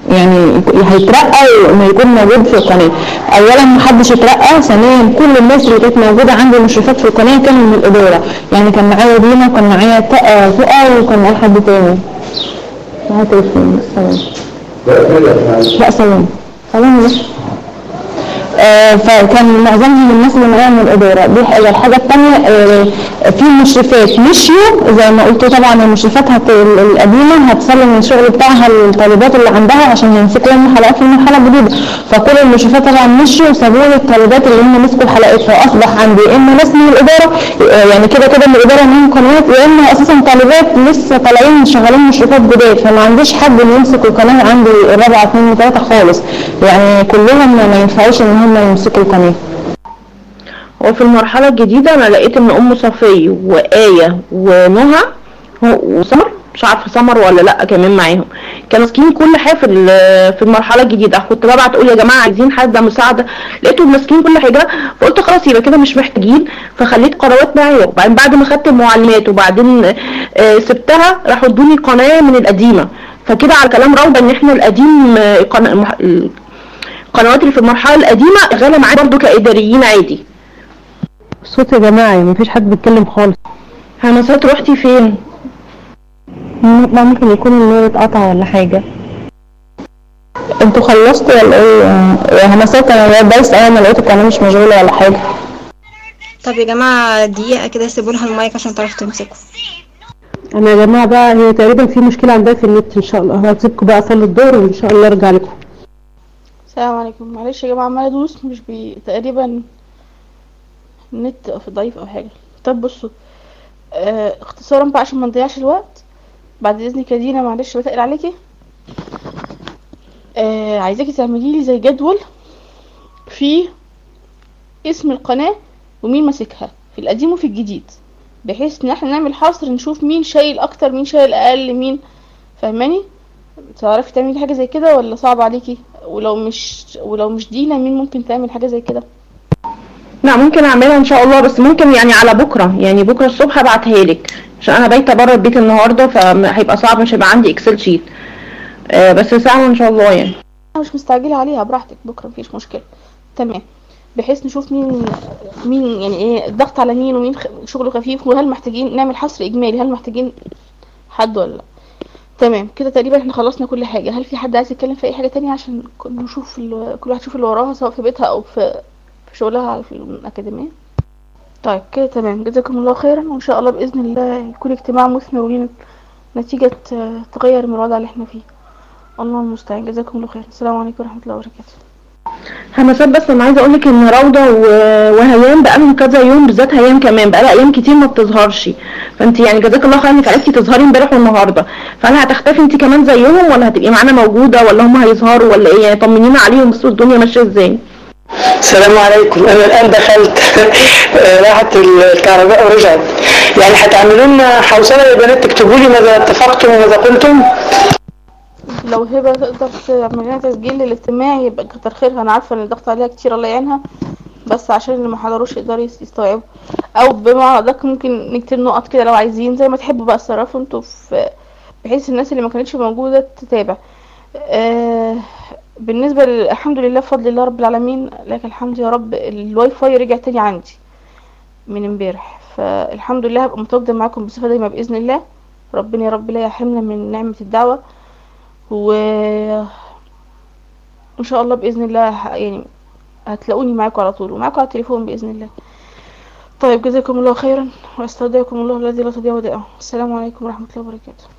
يعني هيترقى وانه يكون موجود في القناه اولا محدش اترقى ثانيا كل الناس اللي كانت موجوده عندي مشرفات في القناه كانوا من الاداره يعني كان معايا دينا وكان معايا تقى فئه وكان معايا حد تاني معايا تليفون بس ثواني لا ثواني ثواني بس آه، فكان معظمهم الناس اللي معايا من الاداره دي حاجه الحاجه الثانيه في مشرفات مشيوا زي ما قلت طبعا المشرفات هت... القديمه هتسلم الشغل بتاعها للطالبات اللي عندها عشان يمسكوا لهم حلقات في المرحله الجديده فكل المشرفات طبعا مشيوا وسابوا لي الطالبات اللي هم مسكوا الحلقات فاصبح عندي يا اما ناس من الاداره آه، يعني كده كده من الاداره منهم قنوات يا اما اساسا طالبات لسه طالعين شغالين مشرفات جداد فما عنديش حد اللي يمسك القناه عندي الرابعه اثنين وثلاثه خالص يعني كلهم ما ينفعوش ان هم يمسكوا القناه وفي المرحلة الجديدة أنا لقيت إن أم صفية وآية ونهى هو- وسمر مش عارفة سمر ولا لأ كمان معاهم كانوا ماسكين كل حاجة في ال- في المرحلة الجديدة كنت ببعت أقول يا جماعة عايزين حد مساعدة لقيتهم ماسكين كل حاجة فقلت خلاص يبقى كده مش محتاجين فخليت قنوات معايا وبعدين بعد ما خدت المعلمات وبعدين آه، سبتها راحوا ادوني قناة من القديمة فكده على كلام روضة إن إحنا القديم آه، القنا- المح- القنوات اللي في المرحلة القديمة شغالة معايا برضه كإداريين عادي صوت يا جماعة مفيش حد بيتكلم خالص همسات روحتي فين؟ ما ممكن يكون النور اتقطع ولا حاجة انتوا خلصتوا ولا ايه يا همسات انا بس انا لقيت القناة مش مشغولة ولا حاجة طب يا جماعة دقيقة كده سيبوا لها المايك عشان تعرفوا تمسكوا انا يا جماعة بقى هي تقريبا في مشكلة عندها في النت ان شاء الله هسيبكم بقى اصلي الدور وان شاء الله ارجع لكم السلام عليكم معلش يا جماعة عمالة ادوس مش بي تقريبا النت في ضعيف او حاجة طب بصوا آه اختصارا بقى عشان ما نضيعش الوقت بعد اذنك يا دينا معلش بتقل عليكي آه عايزاكي تعملي لي زي جدول فيه اسم القناة ومين ماسكها في القديم وفي الجديد بحيث ان احنا نعمل حصر نشوف مين شايل اكتر مين شايل اقل مين فاهماني تعرفي تعملي حاجة زي كده ولا صعب عليكي ولو مش ولو مش دينا مين ممكن تعمل حاجة زي كده لا ممكن اعملها ان شاء الله بس ممكن يعني على بكره يعني بكره الصبح ابعتها لك عشان انا بايته بره البيت النهارده فهيبقى صعب مش هيبقى عندي اكسل شيت آه بس ساعه ان شاء الله يعني انا مش مستعجلة عليها براحتك بكرة مفيش مشكلة تمام بحيث نشوف مين مين يعني ايه الضغط على مين ومين خ- شغله خفيف وهل محتاجين نعمل حصر اجمالي هل محتاجين حد ولا لا تمام كده تقريبا احنا خلصنا كل حاجة هل في حد عايز يتكلم في اي حاجة تانية عشان ك- نشوف ال- كل واحد يشوف اللي وراها سواء في بيتها او في في شغلها في الأكاديمية طيب كده تمام جزاكم الله خيرا وإن شاء الله بإذن الله يكون اجتماع مثمر ولينا نتيجة آه، تغير من الوضع اللي احنا فيه الله المستعان جزاكم الله خير السلام عليكم ورحمة الله وبركاته همسات بس انا عايزه اقول لك ان روضه و- وهيام بقالهم كذا يوم بالذات هيام كمان بقالها ايام كتير ما بتظهرش فانت يعني جزاك الله خير انك عرفتي تظهري امبارح والنهارده فهل هتختفي انت كمان زيهم ولا هتبقي معانا موجوده ولا هم هيظهروا ولا ايه يعني طمنينا عليهم بس الدنيا ماشيه ازاي السلام عليكم انا الان دخلت راحت الكهرباء ورجعت يعني هتعملوا لنا حوصله يا بنات تكتبوا لي ماذا اتفقتم وماذا قلتم لو هبة تقدر تعمل لنا تسجيل للاجتماع يبقى كتر خيرها انا عارفة ان الضغط عليها كتير الله يعينها بس عشان اللي ما حضروش يقدروا يس- يستوعبوا او بمعنى ادق ممكن نكتب نقط كده لو عايزين زي ما تحبوا بقى تصرفوا انتوا في بحيث الناس اللي ما كانتش موجودة تتابع آه بالنسبة لل- الحمد لله بفضل الله رب العالمين لك الحمد يا رب الواي فاي رجع تاني عندي من امبارح فالحمد لله هبقى متواجدة معاكم بصفة دايمة بإذن الله ربنا يا رب لا يحرمنا من نعمة الدعوة و ان شاء الله باذن الله ه- يعني هتلاقوني معاكم على طول ومعاكم على التليفون باذن الله طيب جزاكم الله خيرا واستودعكم الله الذي لا تضيع ودائعه السلام عليكم ورحمه الله وبركاته